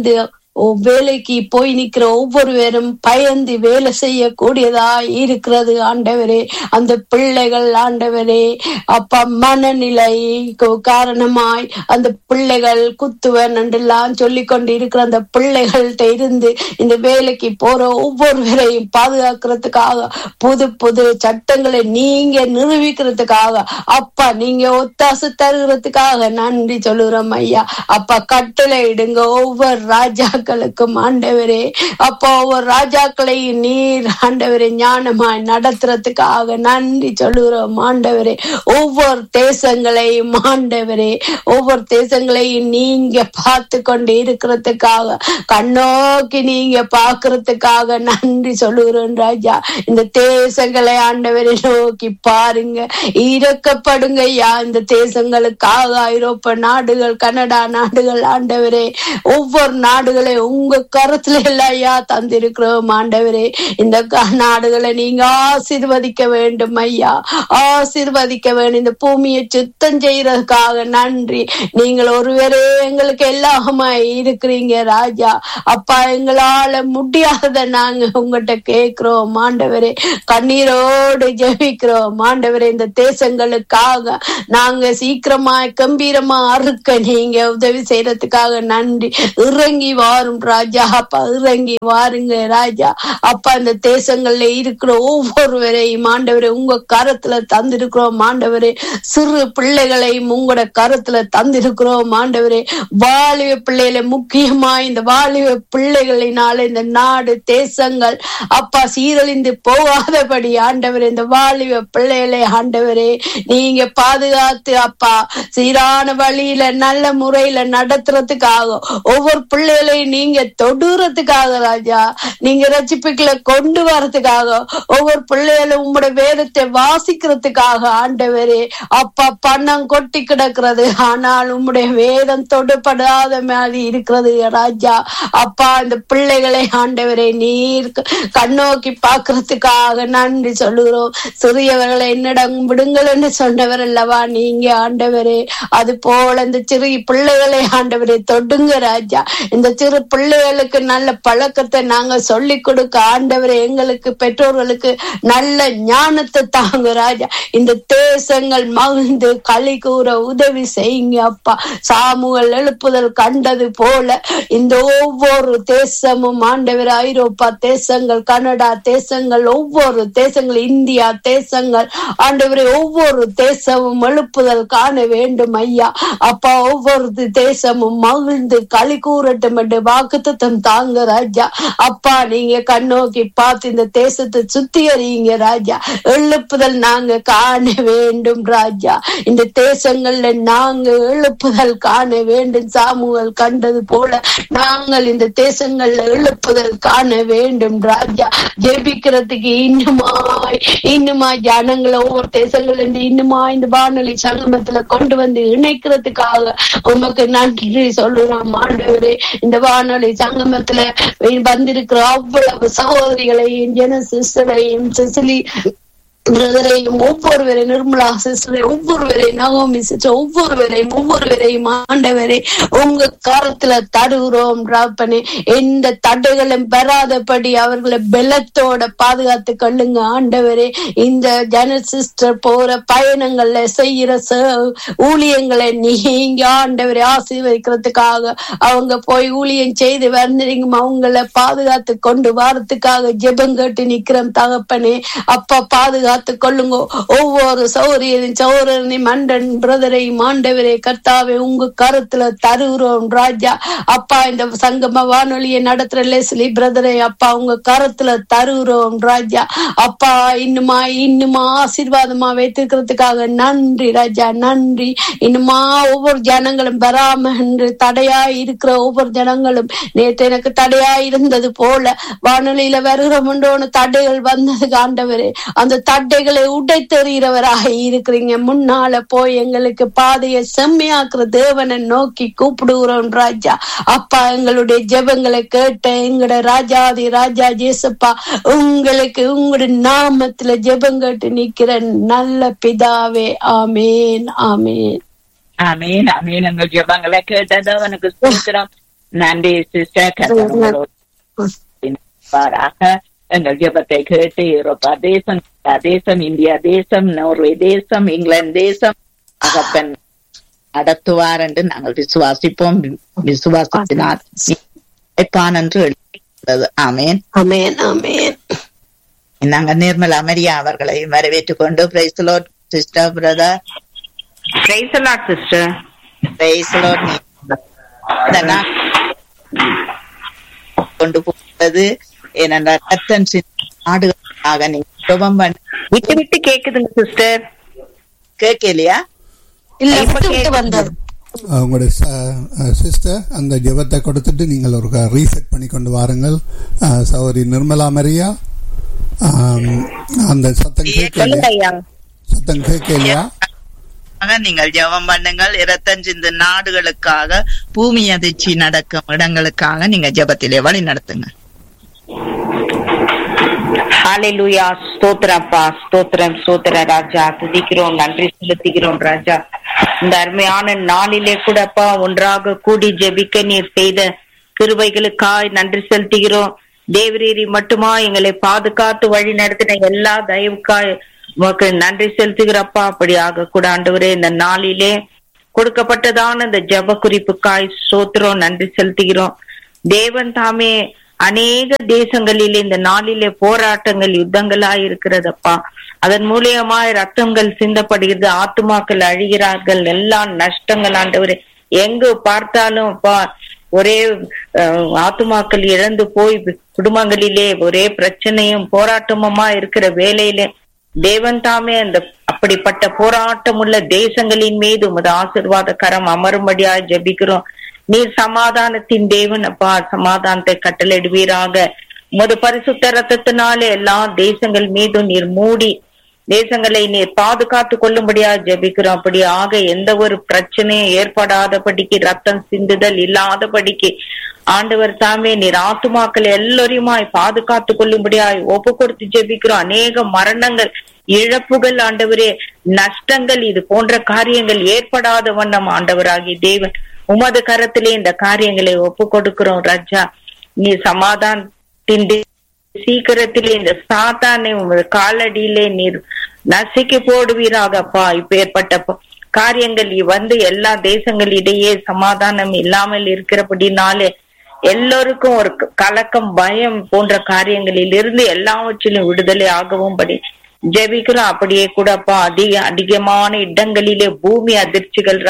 ஓ- வேலைக்கு போய் நிக்கிற ஒவ்வொருவரும் பயந்து வேலை செய்யக்கூடியதா இருக்கிறது ஆண்டவரே அந்த பிள்ளைகள் ஆண்டவரே அப்பா மனநிலை கு- காரணமாய் அந்த பிள்ளைகள் குத்துவன் என்றெல்லாம் சொல்லி கொண்டு இருக்கிற அந்த பிள்ளைகள்கிட்ட இருந்து இந்த வேலைக்கு போற ஒவ்வொருவரையும் பாதுகாக்கிறதுக்காக புது புது சட்டங்களை நீங்க நிரூபிக்கிறதுக்காக அப்பா நீங்க ஒத்தாசு தருகிறதுக்காக நன்றி சொல்லுறோம் ஐயா அப்பா கட்டளை இடுங்க ஒவ்வொரு ராஜாக்களுக்கும் ஆண்டவரே அப்பா ஒவ்வொரு ராஜாக்களையும் நீர் ஆண்டவரே ஞானமாய் நடத்துறதுக்காக நன்றி சொல்லுகிறோம் ஆண்டவரே ஒவ்வொரு தேசங்களையும் ஆண்டவரே ஒவ்வொரு தேசங்களையும் நீங்க பார்த்து கொண்டு இருக்கிறதுக்காக கண்ணோக்கி நீங்க பாக்குறதுக்காக நன்றி சொல்லுகிறோம் ராஜா இந்த தேசங்களை ஆண்டவரை நோக்கி பாருங்க இறக்கப்படுங்க ஐயா இந்த தேசங்களுக்காக ஐரோப்பா நாடுகள் கனடா நாடுகள் ஆண்டவரே ஒவ்வொரு நாடுகளை உங்க கருத்துல எல்லாம் ஐயா தந்திருக்கிறோம் ஆண்டவரே இந்த க- நாடுகளை நீங்க ஆசீர்வதிக்க வேண்டும் ஐயா ஆசீர்வதிக்க வேண்டும் இந்த பூமியை சுத்தம் செய்யறதுக்காக நன்றி நீங்கள் ஒருவரே எங்களுக்கு எல்லாமா இருக்கிறீங்க ராஜா அப்பா எங்களால முடியாத நாங்க உங்ககிட்ட கேக்குறோம் ஆண்டவரே கண்ணீரோடு ஜெபிக்கிறோம் ஆண்டவரே இந்த தேசங்களுக்காக நாங்க சீக்கிரமா கம்பீரமா அறுக்க நீங்க உதவி செய்யறதுக்காக நன்றி இறங்கி வாரும் ராஜா அப்பா இறங்கி வாருங்க ராஜா அப்பா இந்த தேசங்கள்ல இருக்கிற ஒவ்வொருவரையும் ஆண்டவரே உங்க கரத்துல தந்திருக்கிறோம் ஆண்டவரே சிறு பிள்ளைகளையும் உங்களோட கரத்துல தந்திருக்கிறோம் ஆண்டவரே வாலிப பிள்ளைகளை முக்கியமா இந்த வாலிப பிள்ளைகளினால இந்த நாடு தேசங்கள் அப்பா சீரழிந்து போகாதபடி ஆண்டவரே இந்த வாலிப பிள்ளைகளை ஆண்டவரே நீங்க பாதுகாத்து அப்பா சீரான வழியில நல்ல முறையில நடத்துறதுக்காக ஒவ்வொரு பிள்ளைகளையும் நீங்க தொடுறதுக்காக ராஜா நீங்க ரட்சிப்புகளை கொண்டு வரதுக்காக ஒவ்வொரு பிள்ளைகளும் உங்களுடைய வேதத்தை வாசிக்கிறதுக்காக ஆண்டவரே அப்பா பணம் கொட்டி கிடக்கிறது ஆனால் உம்முடைய வேதம் தொடுபடாத மாதிரி இருக்கிறது ராஜா அப்பா இந்த பிள்ளைகளை ஆண்டவரே நீர் கண்ணோக்கி பாக்குறதுக்காக நன்றி சொல்லுகிறோம் சிறியவர்களை என்னிடம் விடுங்கள் என்று சொன்னவர் அல்லவா நீங்க ஆண்டவரே அது போல இந்த சிறு பிள்ளைகளை ஆண்டவரே தொடுங்க ராஜா இந்த சிறு பிள்ளைகளுக்கு நல்ல பழக்கத்தை நாங்க சொல்லி கொடுக்க ஆண்டவரே எங்களுக்கு பெற்றோர்களுக்கு நல்ல ஞானத்தை தாங்க ராஜா இந்த தேசங்கள் மகிழ்ந்து களி கூற உதவி செய்யுங்க அப்பா சாமுகள் எழுப்புதல் கண்டது போல இந்த ஒவ்வொரு தேசமும் ஆண்டவர் ஐரோப்பா தேசங்கள் கனடா தேசங்கள் ஒவ்வொரு தேசங்கள் இந்தியா தேசங்கள் ஆண்டவரே ஒவ்வொரு தேசமும் எழுப்புதல் காண வேண்டும் ஐயா அப்பா ஒவ்வொரு தேசமும் மகிழ்ந்து களி கூறட்டும் என்று வாக்குத்தத்தம் தாங்க ராஜா அப்பா நீங்க கண்ணோக்கி பார்த்து இந்த தேசத்தை சுத்திகரிங்க ராஜா எழுப்புதல் நாங்க காண வேண்டும் ராஜா இந்த தேசங்கள்ல நாங்க எழுப்புதல் காண வேண்டும் சாமுகள் கண்டது போல நாங்கள் இந்த தேசங்கள்ல எழுப்புதல் காண வேண்டும் ராஜா ஜெபிக்கிறதுக்கு இன்னுமாய் இன்னுமாய் ஜனங்களை ஒவ்வொரு தேசங்கள்ல இருந்து இன்னுமா இந்த வானொலி சங்கமத்துல கொண்டு வந்து இணைக்கிறதுக்காக உமக்கு நன்றி சொல்லுறோம் ஆண்டவரே இந்த வானொலி சங்கமத்துல வந்திருக்கிற அவ்வளவு சகோதரிகளையும் ஜன சிஸ்டரையும் சிசிலி பிரதரையும் ஒவ்வொருவரை நிர்மலா சிஸ்டரை ஒவ்வொருவரை நகோமி சிஸ்டர் ஒவ்வொருவரையும் ஒவ்வொருவரையும் ஆண்டவரே உங்க கரத்துல தருகிறோம் ராப்பனே எந்த தடைகளும் பெறாதபடி அவர்களை பலத்தோட பாதுகாத்து கொள்ளுங்க ஆண்டவரே இந்த ஜன சிஸ்டர் போற பயணங்கள்ல செய்யற ஊழியங்களை நீங்க ஆண்டவரை ஆசீர்வதிக்கிறதுக்காக அவங்க போய் ஊழியம் செய்து வந்தீங்க அவங்கள பாதுகாத்து கொண்டு வாரத்துக்காக ஜெபம் கேட்டு நிக்கிறோம் தகப்பனே அப்பா பாதுகாத்து காத்து கொள்ளுங்க ஒவ்வொரு சௌரியரையும் சௌரனையும் மண்டன் பிரதரையும் ஆண்டவரே கர்த்தாவே உங்க கருத்துல தருகிறோம் ராஜா அப்பா இந்த சங்கம வானொலியை நடத்துற லெஸ்லி பிரதரை அப்பா உங்க கருத்துல தருகிறோம் ராஜா அப்பா இன்னுமா இன்னுமா ஆசீர்வாதமா வைத்திருக்கிறதுக்காக நன்றி ராஜா நன்றி இன்னுமா ஒவ்வொரு ஜனங்களும் பெறாம என்று தடையா இருக்கிற ஒவ்வொரு ஜனங்களும் நேற்று எனக்கு தடையா இருந்தது போல வானொலியில வருகிறோம்ன்றோன்னு தடைகள் வந்தது ஆண்டவரே அந்த தட்டைகளை உடைத்தெறிகிறவராக இருக்கிறீங்க முன்னால போய் எங்களுக்கு பாதையை செம்மையாக்குற தேவனை நோக்கி கூப்பிடுகிறோம் ராஜா அப்பா எங்களுடைய ஜெபங்களை கேட்ட எங்களோட ராஜாதி ராஜா ஜேசப்பா உங்களுக்கு உங்களுடைய நாமத்துல ஜெபம் கேட்டு நிக்கிற நல்ல பிதாவே ஆமேன் ஆமேன் அமீன் அமீன் எங்கள் ஜெபங்களை கேட்டது அவனுக்கு ஸ்தோத்திரம் நன்றி சிஸ்டர் கத்தனங்களோடு எங்கள் ஜெபத்தை கேட்டு யூரோப்பா தேசம் கனடா தேசம் இந்தியா தேசம் நோர்வே தேசம் இங்கிலாந்து தேசம் அகப்பன் நடத்துவார் என்று நாங்கள் விசுவாசிப்போம் விசுவாசத்தினால் நிலைப்பான் என்று எழுதியுள்ளது ஆமேன் அமேன் அமேன் நாங்க நிர்மலா மரியா அவர்களை வரவேற்றுக் கொண்டு praise Lord sister brother Praise the Lord, sister. Praise Lord கொண்டு போவது ஏனென்றால் ரத்தம் சிந்தி நாடுகளுக்காக நீங்க ஜெபம் பண்ண விட்டு விட்டு கேக்குதுங்க சிஸ்டர் கேட்கலையா இல்ல விட்டு விட்டு வந்தது உங்களுடைய சிஸ்டர் அந்த ஜெபத்தை கொடுத்துட்டு நீங்கள் ஒரு ரீசெட் பண்ணி கொண்டு வாருங்கள் அஹ், சகோதரி நிர்மலா மரியா ஆம், அந்த சத்தம் சொல்லுங்க கேட்கலையா ஐயா சத்தம் கேட்கலையா ஆக நீங்கள் ஜெபம் பண்ணுங்கள் இரத்தம் சிந்து நாடுகளுக்காக பூமி அதிர்ச்சி நடக்கும் இடங்களுக்காக நீங்க ஜெபத்திலே வழி நடத்துங்க ஹalleluya ஸ்தோத்திரம் அப்பா ஸ்தோத்திரம் ஸ்தோத்திர ராஜா துதிக்கிறோம் நன்றி செலுத்துகிறோம் ராஜா இந்த அருமையான நாளிலே கூட அப்பா ஒன்றாக கூடி ஜெபிக்க நீர் செய்த கிருபைகளுக்காய் நன்றி செலுத்துகிறோம் தேவரீரி மட்டுமா எங்களை பாதுகாத்து வழி நடத்தின எல்லா தயவுக்காய் உமக்கு நன்றி செலுத்துகிறப்பா அப்படியாக கூட ஆண்டவரே இந்த நாளிலே கொடுக்கப்பட்டதான இந்த ஜெப குறிப்புக்காய் சோத்திரம் நன்றி செலுத்துகிறோம் தேவன் தாமே அநேக தேசங்களிலே இந்த நாளிலே போராட்டங்கள் யுத்தங்களாய் இருக்கிறதப்பா அதன் மூலியமாய் ரத்தங்கள் சிந்தப்படுகிறது ஆத்துமாக்கள் அழிகிறார்கள் எல்லா நஷ்டங்கள் ஆண்டவரே எங்கு பார்த்தாலும் அப்பா ஒரே அஹ், ஆத்துமாக்கள் இழந்து போய் குடும்பங்களிலே ஒரே பிரச்சனையும் போராட்டமுமா இருக்கிற வேலையிலே தேவன் தாமே அந்த அப்படிப்பட்ட போராட்டம் உள்ள தேசங்களின் மீது உமது ஆசிர்வாத கரம் அமரும்படியாய் ஜெபிக்கிறோம் நீர் சமாதானத்தின் தேவன் அப்பா சமாதானத்தை கட்டளையிடுவீராக உமது பரிசுத்த ரத்தத்தினாலே எல்லா தேசங்கள் மீதும் நீர் மூடி தேசங்களை நீர் பாதுகாத்து கொள்ளும்படியா ஜெபிக்கிறோம் அப்படி ஆக எந்த ஒரு பிரச்சனையும் ஏற்படாதபடிக்கு ரத்தம் சிந்துதல் இல்லாதபடிக்கு ஆண்டவர் தாமே நீர் ஆத்துமாக்கள் எல்லோரையுமாய் பாதுகாத்து கொள்ளும்படியாய் ஒப்பு கொடுத்து ஜெபிக்கிறோம் அநேக மரணங்கள் இழப்புகள் ஆண்டவரே நஷ்டங்கள் இது போன்ற காரியங்கள் ஏற்படாத வண்ணம் ஆண்டவராகி தேவன் உமது கரத்திலே இந்த காரியங்களை ஒப்பு கொடுக்கிறோம் ராஜா நீ சமாதானத்தின் தே- சீக்கிரத்திலே இந்த சாத்தானை உமது காலடியிலே நீர் நசுக்கி போடுவீராக அப்பா இப்பேற்பட்ட ப- காரியங்கள் வந்து எல்லா தேசங்களிடையே சமாதானம் இல்லாமல் இருக்கிறபடினாலே எல்லோருக்கும் ஒரு க- கலக்கம் பயம் போன்ற காரியங்களில் இருந்து எல்லாவற்றிலும் விடுதலை ஆகவும்படி ஜெபிக்கிறோம் அப்படியே கூட அப்பா அதிக அதிகமான இடங்களிலே பூமி அதிர்ச்சிகள்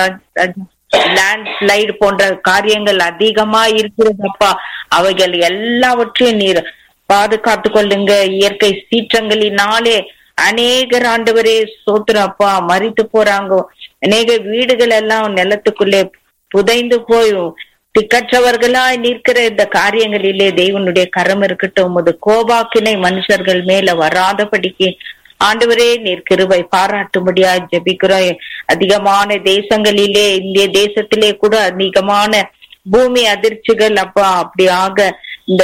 லேண்ட் ஸ்லைடு போன்ற காரியங்கள் அதிகமா இருக்கிறதப்பா அவைகள் எல்லாவற்றையும் நீர் பாதுகாத்து கொள்ளுங்க இயற்கை சீற்றங்களினாலே அநேகர் ஆண்டவரே சோத்திரம் அப்பா மறித்து போறாங்க அநேக வீடுகள் எல்லாம் நிலத்துக்குள்ளே புதைந்து போய் திக்கற்றவர்களாய் நிற்கிற இந்த காரியங்களிலே தெய்வனுடைய கரம் இருக்கட்டும் உமது கோபாக்கினை மனுஷர்கள் மேல வராதபடிக்கு ஆண்டவரே நீர் கிருபை பாராட்டும்படியா ஜெபிக்கிறோம் அதிகமான தேசங்களிலே இந்திய தேசத்திலே கூட அதிகமான பூமி அதிர்ச்சிகள் அப்பா அப்படியாக இந்த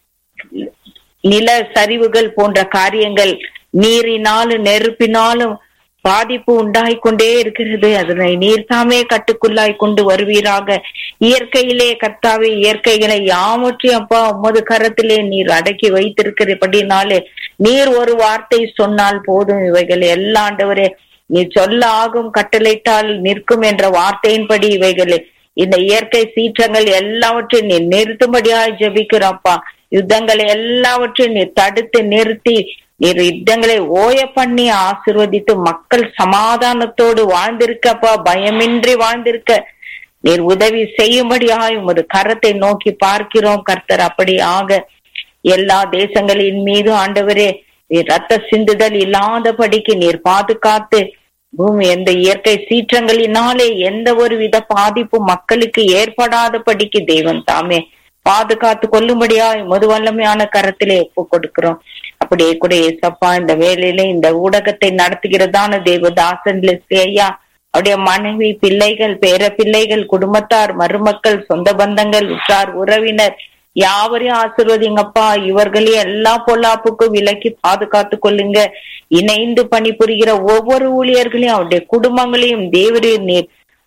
நில சரிவுகள் போன்ற காரியங்கள் நீரினாலும் நெருப்பினாலும் பாதிப்பு உண்டாகிக் கொண்டே இருக்கிறது அதனை நீர் தாமே கட்டுக்குள்ளாய் கொண்டு வருவீராக இயற்கையிலே கர்த்தாவே இயற்கைகளை யாவற்றையும் அப்பா உமது கரத்திலே நீர் அடக்கி வைத்திருக்கிறபடினாலே நீர் ஒரு வார்த்தை சொன்னால் போதும் இவைகள் எல்லா ஆண்டவரே நீ சொல்ல ஆகும் கட்டளையிட்டால் நிற்கும் என்ற வார்த்தையின்படி இவைகளே இந்த இயற்கை சீற்றங்கள் எல்லாவற்றையும் நீ நிறுத்தும்படியாய் ஜெபிக்கிறப்பா யுத்தங்களை எல்லாவற்றையும் நீ தடுத்து நிறுத்தி நீர் யுத்தங்களை ஓய பண்ணி ஆசிர்வதித்து மக்கள் சமாதானத்தோடு வாழ்ந்திருக்கப்பா பயமின்றி வாழ்ந்திருக்க நீர் உதவி செய்யும்படியாய் உமது கரத்தை நோக்கி பார்க்கிறோம் கர்த்தர் அப்படி ஆக எல்லா தேசங்களின் மீது ஆண்டவரே நீர் ரத்த சிந்துதல் இல்லாதபடிக்கு நீர் பாதுகாத்து பூமி எந்த இயற்கை சீற்றங்களினாலே எந்த ஒரு வித பாதிப்பு மக்களுக்கு ஏற்படாதபடிக்கு தெய்வம் தாமே பாதுகாத்து கொள்ளும்படியாய் மது வல்லமையான கரத்திலே ஒப்பு கொடுக்கிறோம் அப்படியே கூட ஏசப்பா இந்த வேலையில இந்த ஊடகத்தை நடத்துகிறதான தேவதாசன் லெஸ்லி ஐயா அவருடைய மனைவி பிள்ளைகள் பேர பிள்ளைகள் குடும்பத்தார் மருமக்கள் சொந்த பந்தங்கள் உற்றார் உறவினர் யாவரையும் ஆசிர்வதிங்கப்பா இவர்களையும் எல்லா பொல்லாப்புக்கும் விலக்கி பாதுகாத்து கொள்ளுங்க இணைந்து பணிபுரிகிற ஒவ்வொரு ஊழியர்களையும் அவருடைய குடும்பங்களையும் தேவரீர் நீர்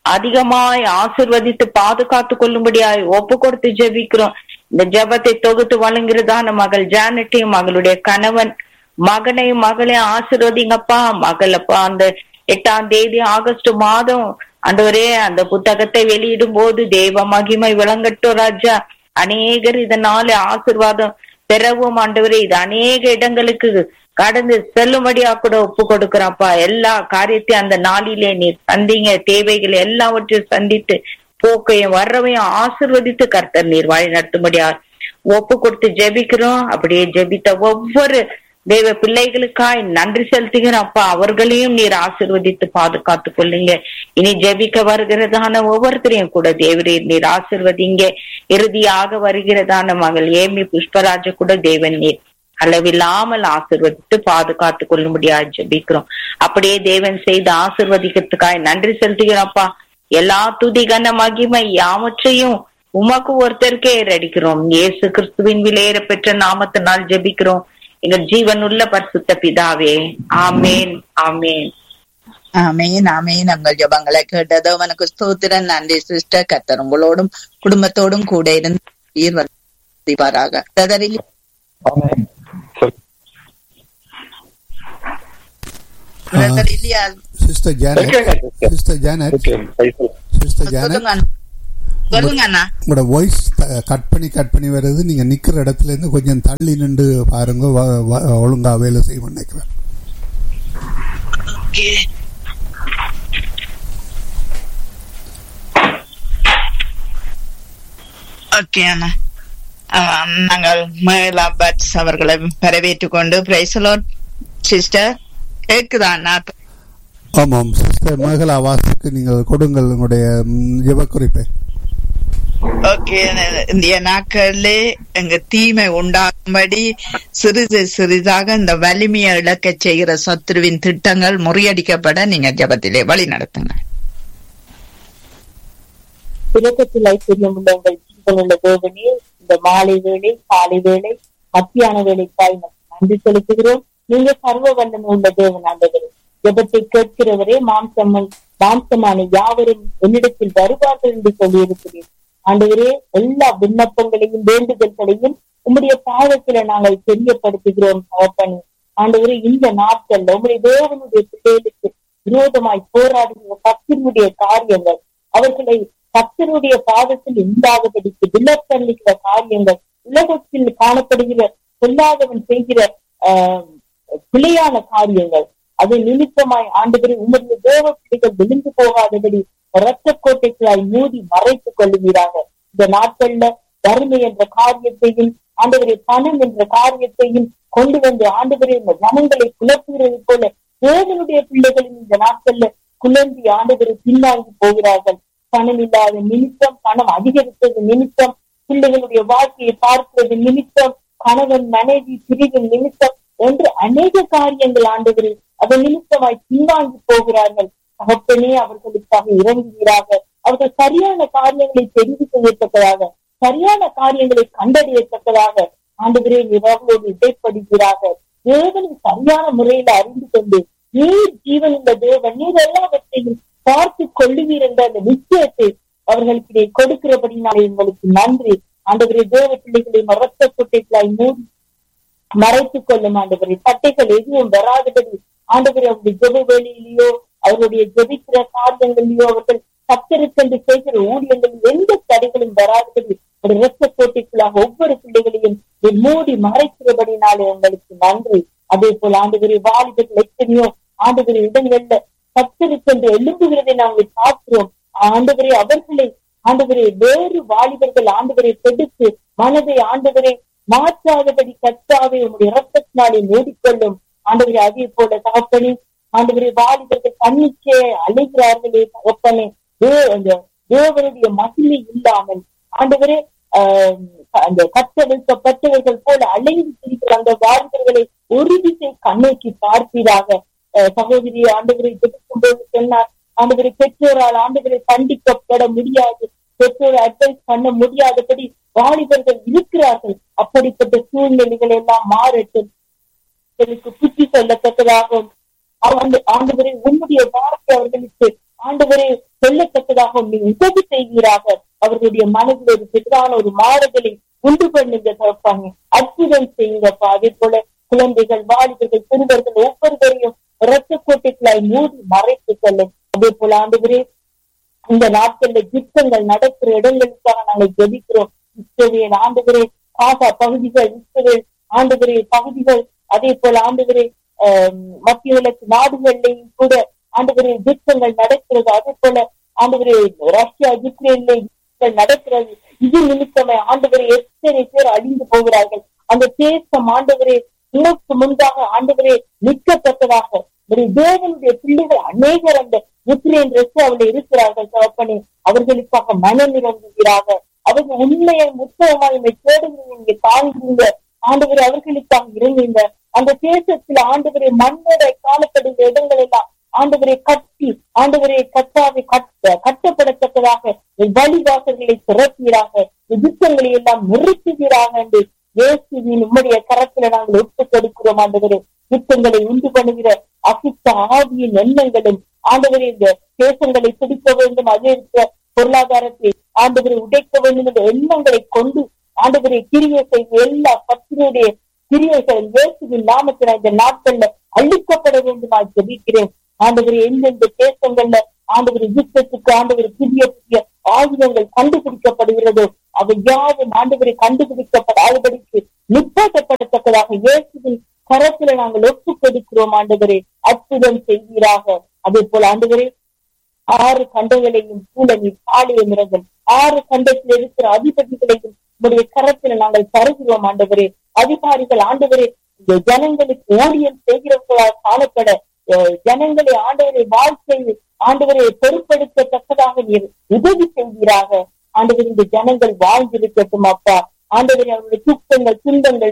அதிகமாய் ஆசிர்வதித்து பாதுகாத்து கொள்ளும்படியாய் ஒப்பு கொடுத்து ஜெபிக்கிறோம் இந்த ஜெபத்தை தொகுத்து வழங்குறதான மகள் ஜானட்டையும் மகளுடைய கணவன் மகனையும் மகளையும் ஆசிர்வதிங்கப்பா மகளப்பா அந்த எட்டாம் தேதி ஆகஸ்ட் மாதம் ஆண்டவரே அந்த புத்தகத்தை வெளியிடும் போது தெய்வ மகிமை விளங்கட்டும் ராஜா அநேகர் இதனால ஆசிர்வாதம் பெறவும் ஆண்டவரே இது அநேக இடங்களுக்கு கடந்து செல்லும்படியா கூட ஒப்பு கொடுக்கிறப்பா எல்லா காரியத்தையும் அந்த நாளிலே நீர் சந்திங்க தேவைகள் எல்லாவற்றையும் சந்தித்து போக்கையும் வர்றவையும் ஆசிர்வதித்து கர்த்தர் நீர் வழி நடத்தும்படியா ஒப்பு கொடுத்து ஜெபிக்கிறோம் அப்படியே ஜெபித்த ஒவ்வொரு தெய்வ பிள்ளைகளுக்காய் நன்றி செலுத்துகிறோம் அப்பா அவர்களையும் நீர் ஆசிர்வதித்து பாதுகாத்து கொள்ளுங்க இனி ஜெபிக்க வருகிறதான ஒவ்வொருத்தரையும் கூட தேவரீர் நீர் ஆசிர்வதிங்க இறுதியாக வருகிறதான மகள் ஏமி புஷ்பராஜ கூட தேவன் நீர் அளவில்லாமல் ஆசிர்வதித்து பாதுகாத்து கொள்ளும்படியா ஜெபிக்கிறோம் அப்படியே தேவன் செய்து ஆசிர்வதிக்கிறதுக்காய் நன்றி செலுத்துகிறோம்ப்பா எல்லா துதிகன மகிமை யாவற்றையும் உமக்கு ஒருத்தருக்கே ஏறடிக்கிறோம் இயேசு கிறிஸ்துவின் விலையேற பெற்ற நாமத்தினால் ஜெபிக்கிறோம் எங்கள் ஜீவனுள்ள பரிசுத்த பிதாவே ஆமேன் ஆமேன் ஆமேன் ஆமேன் உங்கள் ஜபங்களை கேட்டதோ உனக்கு ஸ்தோத்திரன் நன்றி சிஸ்டர் கத்தர் உங்களோடும் குடும்பத்தோடும் கூட இருந்து ஆசீர்வதிப்பாராக பிரதரில் ஆமென். சொல். பிரதர் இல்லையா சிஸ்டர் ஜானட் கேட்குங்க, sister. Sister Janet okay, praise the Lord. Sister Janet சொல்லுங்க அண்ணா. சொல்லுங்க அண்ணா உங்களோட வாய்ஸ் கட் பண்ணி கட் பண்ணி வருது நீங்க நிக்கிற இடத்துல இருந்து கொஞ்சம் தள்ளி நின்று பாருங்க வ- வ- ஒழுங்கா வேலை செய்ய நினைக்கிறேன் ஓகே அண்ணா ஆம், நாங்கள் மேலா பட்ஸ் அவர்களை வரவேற்றுக் கொண்டு பிரைசலோட் சிஸ்டர் கேக்குதா அண்ணா ஆமாம் சிஸ்டர் மகளா வாசுக்கு நீங்கள் கொடுங்கள் உங்களுடைய ம், ஜெபக்குறிப்பை ஓகே இந்திய நாட்களிலே எங்க தீமை உண்டாகும்படி சிறிது சிறிதாக இந்த வலிமையை இழக்க செய்கிற சத்ருவின் திட்டங்கள் முறியடிக்கப்பட நீங்க ஜபத்திலே வழி நடத்துங்க இரக்கத்தில் ஐஸ்வர்யம் உள்ள உங்கள் ஜீவனுள்ள தேவனே இந்த மாலை வேளை காலை வேளை மத்தியான வேலைக்காய் உமக்கு நன்றி செலுத்துகிறோம் நீங்க சர்வ வல்லமை உள்ள தேவன் ஆண்டவரே ஜெபத்தை கேட்கிறவரே மாம்சம் மாம்சமான யாவரும் என்னிடத்தில் வருவார்கள் என்று சொல்லியிருக்கிறேன் ஆண்டவரே எல்லா விண்ணப்பங்களையும் வேண்டுதல்களையும் உம்முடைய பாதத்துல நாங்கள் தெரியப்படுத்துகிறோம் தகப்பனே ஆண்டவரே இந்த நாட்கள்ல உம்முடைய தேவனுடைய பிள்ளைகளுக்கு விரோதமாய் போராடுகிற கத்தினுடைய காரியங்கள் அவர்களை கத்தருடைய பாதத்தில் உண்டாகபடிக்கு விலக்கல்லுகிற காரியங்கள் உலகத்தில் காணப்படுகிற சொல்லாதவன் செய்கிற ஆஹ், பிழையான காரியங்கள் அது நிமித்தமாய் ஆண்டுபடி உங்களுடைய தேவ பிள்ளைகள் விழுந்து போகாதபடி இரத்த கோட்டைகளாய் மூடி மறைத்துக் கொள்ளுகிறாங்க இந்த நாட்கள்ல வறுமை என்ற காரியத்தையும் ஆண்டவரை பணம் என்ற காரியத்தையும் கொண்டு வந்து ஆண்டவரை இந்த ஜனங்களை குழப்புகிறது போல தேவனுடைய பிள்ளைகளின் இந்த நாட்கள்ல குழந்தை ஆண்டவரை பின்வாங்கி போகிறார்கள் பணம் இல்லாத நிமித்தம் பணம் அதிகரித்தது நிமித்தம் பிள்ளைகளுடைய வாழ்க்கையை பார்க்கிறது நிமித்தம் கணவன் மனைவி பிரிவின் நிமித்தம் என்று அநேக காரியங்கள் ஆண்டவரில் அதன் நிமித்தமாய் பின்வாங்கி போகிறார்கள் தகப்பனே அவர்களுக்காக இறங்குகிறார்கள் அவர்கள் சரியான காரியங்களை தெரிவு செய்யத்தக்கதாக சரியான காரியங்களை கண்டறியத்தக்கதாக ஆண்டவரே நிறவோடு இடைப்படுகிறார்கள் தேவனை சரியான முறையில அறிந்து கொண்டு நீர் ஜீவன் உள்ள தேவன் நீர் எல்லாவற்றையும் பார்த்து கொள்ளுவீர் என்ற அந்த நிச்சயத்தை அவர்களுக்கு கொடுக்கிறபடினாலே உங்களுக்கு நன்றி ஆண்டவரே தேவ பிள்ளைகளை மரத்த குட்டைகளாய் மூடி மறைத்துக் கொள்ளும் ஆண்டவரே பட்டைகள் எதுவும் வராதபடி ஆண்டவரே அவருடைய ஜெப வேலையிலேயோ அவருடைய ஜெபிக்கிற காரியங்களிலேயோ அவர்கள் கத்தருக்கென்று செய்கிற ஊழியங்களில் எந்த தடைகளும் வராதபடி ஒரு இரத்த கோட்டைக்குள்ளாக ஒவ்வொரு பிள்ளைகளையும் நீர் மூடி மறைக்கிறபடினாலே உங்களுக்கு நன்றி அதே போல ஆண்டவரே வாலிபர்கள் எத்தனையோ ஆண்டவரே இடங்கள்ல கத்தருக்கென்று எழும்புகிறதை நாங்கள் பார்க்கிறோம் ஆண்டவரே அவர்களை ஆண்டவரே வேறு வாலிபர்கள் ஆண்டவரை கெடுத்து மனதை ஆண்டவரை மாற்றாதபடி கத்தாவே உங்களுடைய இரத்தத்தினாலே மூடிக்கொள்ளும் ஆண்டவரே அதே போல தகப்பனே ஆண்டவரே வாலிபர்கள் தன்னிச்சே அழைகிறார்களே தகப்பனே தே- அந்த தேவனுடைய மகிமை இல்லாமல் ஆண்டவரே ஆஹ் அந்த கத்தவிழ்க்கப்பட்டவர்கள் போல அலைந்து திரிகிற அந்த வாலிபர்களை ஒரு திசை கண்ணோக்கி பார்ப்பீராக அஹ் சகோதரி ஆண்டவரை ஜெபிக்கும் போது சொன்னார் ஆண்டவரை பெற்றோரால் ஆண்டவரை தண்டிக்கப்பட முடியாது பெற்றோரை அட்வைஸ் பண்ண முடியாதபடி வாலிபர்கள் இருக்கிறார்கள் அப்படிப்பட்ட சூழ்நிலைகள் எல்லாம் மாறட்டும் அவர்களுக்கு புத்தி சொல்லத்தக்கதாகவும் ஆண்டு ஆண்டவரை உன்னுடைய வார்த்தை அவர்களுக்கு ஆண்டவரே சொல்லத்தக்கதாக நீ உதவி செய்வீராக அவர்களுடைய மனதில் ஒரு பெரிதான ஒரு மாறுதலை உண்டு பண்ணுங்க தப்பாங்க அற்புதம் செய்யுங்கப்பா அதே போல குழந்தைகள் வாலிபர்கள் சிறுவர்கள் ஒவ்வொருவரையும் இரத்த கோட்டைகளாய் மூடி மறைத்து செல்லும் அதே போல ஆண்டவரே இந்த நாட்கள்ல யுத்தங்கள் நடக்கிற இடங்களுக்காக நாங்கள் ஜெபிக்கிறோம் இஸ்ரவேல் ஆண்டுகிறே காசா பகுதிகள் இஸ்ரவேல் ஆண்டுகிறே பகுதிகள் அதே போல ஆண்டுகிறே மத்திய கிழக்கு நாடுகள்லையும் கூட ஆண்டுகிறே யுத்தங்கள் நடக்கிறது அதே போல ஆண்டுகிறே ரஷ்யா யுக்ரைன்ல யுத்தங்கள் நடக்கிறது இது நிமித்தமே ஆண்டுவரே எத்தனை பேர் அழிந்து போகிறார்கள் அந்த தேசம் ஆண்டவரே உனக்கு முன்பாக ஆண்டவரே நிற்கத்தக்கதாக ஒரு தேவனுடைய பிள்ளைகள் அநேகர் அந்த யுக்ரைன் ரஷ்யாவில் இருக்கிறார்கள் தகப்பனே அவர்களுக்காக மனம் இறங்குகிறார்கள் அவர்கள் உண்மையை முத்தமாய் தேடுங்க நீங்க தாங்குங்க ஆண்டவரை அவர்களுக்காக இருந்தீங்க அந்த தேசத்தில் ஆண்டவரை மண்ணோட காணப்படுகிற இடங்கள் எல்லாம் ஆண்டவரை கட்டி ஆண்டவரை கட்டாவை கட்ட கட்டப்படத்தக்கதாக வழிவாசல்களை திறப்பீராக யுத்தங்களை எல்லாம் நிறுத்துவீராக என்று இயேசுவின் உம்முடைய கரத்துல நாங்கள் ஒப்பு கொடுக்கிறோம் ஆண்டவரே யுத்தங்களை உண்டு பண்ணுகிற அசித்த ஆவியின் எண்ணங்களும் ஆண்டவரே இந்த தேசங்களை பிடிக்க வேண்டும் அதே இருக்கிற பொருளாதாரத்தை ஆண்டவரை உடைக்க வேண்டும் என்ற எண்ணங்களை கொண்டு ஆண்டவரை கிரிய செய்த எல்லா பத்தினுடைய கிரியைகள் இயேசுவின் நாமத்தில் இந்த நாட்கள்ல அழிக்கப்பட வேண்டுமா ஜெபிக்கிறேன் ஆண்டவரை எந்தெந்த தேசங்கள்ல ஆண்டவர் யுத்தத்துக்கு ஆண்டவர் புதிய புதிய ஆயுதங்கள் கண்டுபிடிக்கப்படுகிறதோ அவை யாவும் ஆண்டவரை கண்டுபிடிக்கப்படாதபடிக்கு நிப்பாட்டப்படத்தக்கதாக இயேசுவின் கரத்துல நாங்கள் ஒப்பு கொடுக்கிறோம் ஆண்டவரே அற்புதம் செய்வீராக அதே போல ஆண்டவரே ஆறு கண்டங்களையும் சூழலில் பாலிய மிரங்கள் ஆறு கண்டத்தில் இருக்கிற அதிபதிகளையும் உடைய கரத்துல நாங்கள் தருகிறோம் ஆண்டவரே அதிகாரிகள் ஆண்டவரே இந்த ஜனங்களுக்கு ஊழியம் செய்கிறவர்களால் காணப்பட ஜனங்களை ஆண்டவரை வாழ்க்கை ஆண்டவரை பொறுப்பெடுக்கத்தக்கதாக நீர் உதவி செய்வீராக ஆண்டவர் இந்த ஜனங்கள் வாழ்ந்திருக்கட்டும் அப்பா ஆண்டவரை அவருடைய துக்கங்கள் துன்பங்கள்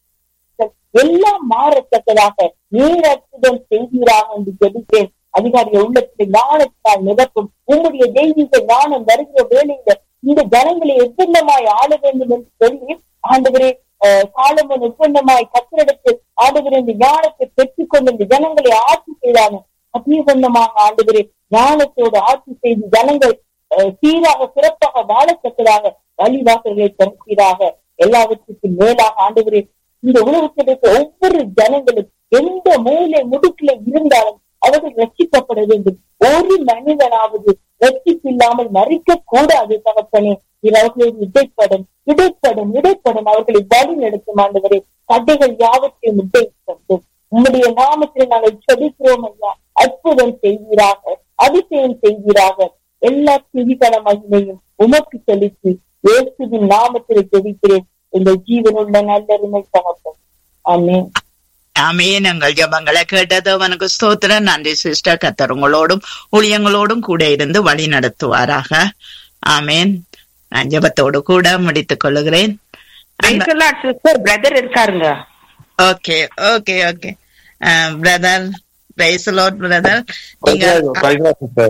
எல்லாம் மாறத்தக்கதாக நீர் அற்புதம் செய்வீராக என்று ஜெபிக்கிறேன் அதிகாரிய உள்ளத்தில் ஞானத்தால் நிரப்பும் உம்முடைய தெய்வீக ஞானம் வருகிற வேலையில இந்த ஜனங்களை எவ்வளமாய் ஆள வேண்டும் என்று சொல்லி ஆண்டவரே காலமன் ஒப்பந்தமாய் கத்திரடத்து ஆண்டவரே இந்த ஞானத்தை பெற்றுக்கொண்டு இந்த ஜனங்களை ஆட்சி செய்தாங்க அதே வண்ணமாக ஆண்டவரே ஞானத்தோடு ஆட்சி செய்து ஜனங்கள் சீராக சிறப்பாக வாழத்தக்கதாக வழிவாசல்களை திறக்கிறாக எல்லாவற்றுக்கும் மேலாக ஆண்டவரே இந்த உலகத்தில் இருக்க ஒவ்வொரு ஜனங்களும் எந்த மூலை முடுக்கில இருந்தாலும் அவர்கள் ரட்சிக்கப்பட வேண்டும் ஒரு மனிதனாவது ரட்சிப்பு இல்லாமல் மறிக்க கூடாது தகப்பனே இது அவர்களின் இடைப்படும் இடைப்படும் இடைப்படும் அவர்களை வழி நடத்தும் ஆண்டவரே தடைகள் யாவற்றையும் இடைப்படும் உம்முடைய நாமத்தில் நாங்கள் செபிக்கிறோம் ஐயா அற்புதம் செய்வீராக அதிசயம் செய்வீராக எல்லா துதிகன மகிமையும் உமக்கு செலுத்தி இயேசுவின் நாமத்தில் ஜெபிக்கிறேன் எங்கள் ஜீவனுள்ள நல்லருமை தகப்பன் ஆமென் ஆமேன் எங்கள் ஜபங்களை கேட்டது அவனுக்கு ஸ்தோத்திரம் நன்றி சிஸ்டர் கத்தர் உங்களோடும் ஊழியங்களோடும் கூட இருந்து வழி நடத்துவாராக ஆமேன் நான் ஜபத்தோடு கூட முடித்துக் கொள்ளுகிறேன் சிஸ்டர் பிரதர் இருக்காருங்க okay okay okay brother praise Lord brother நீங்க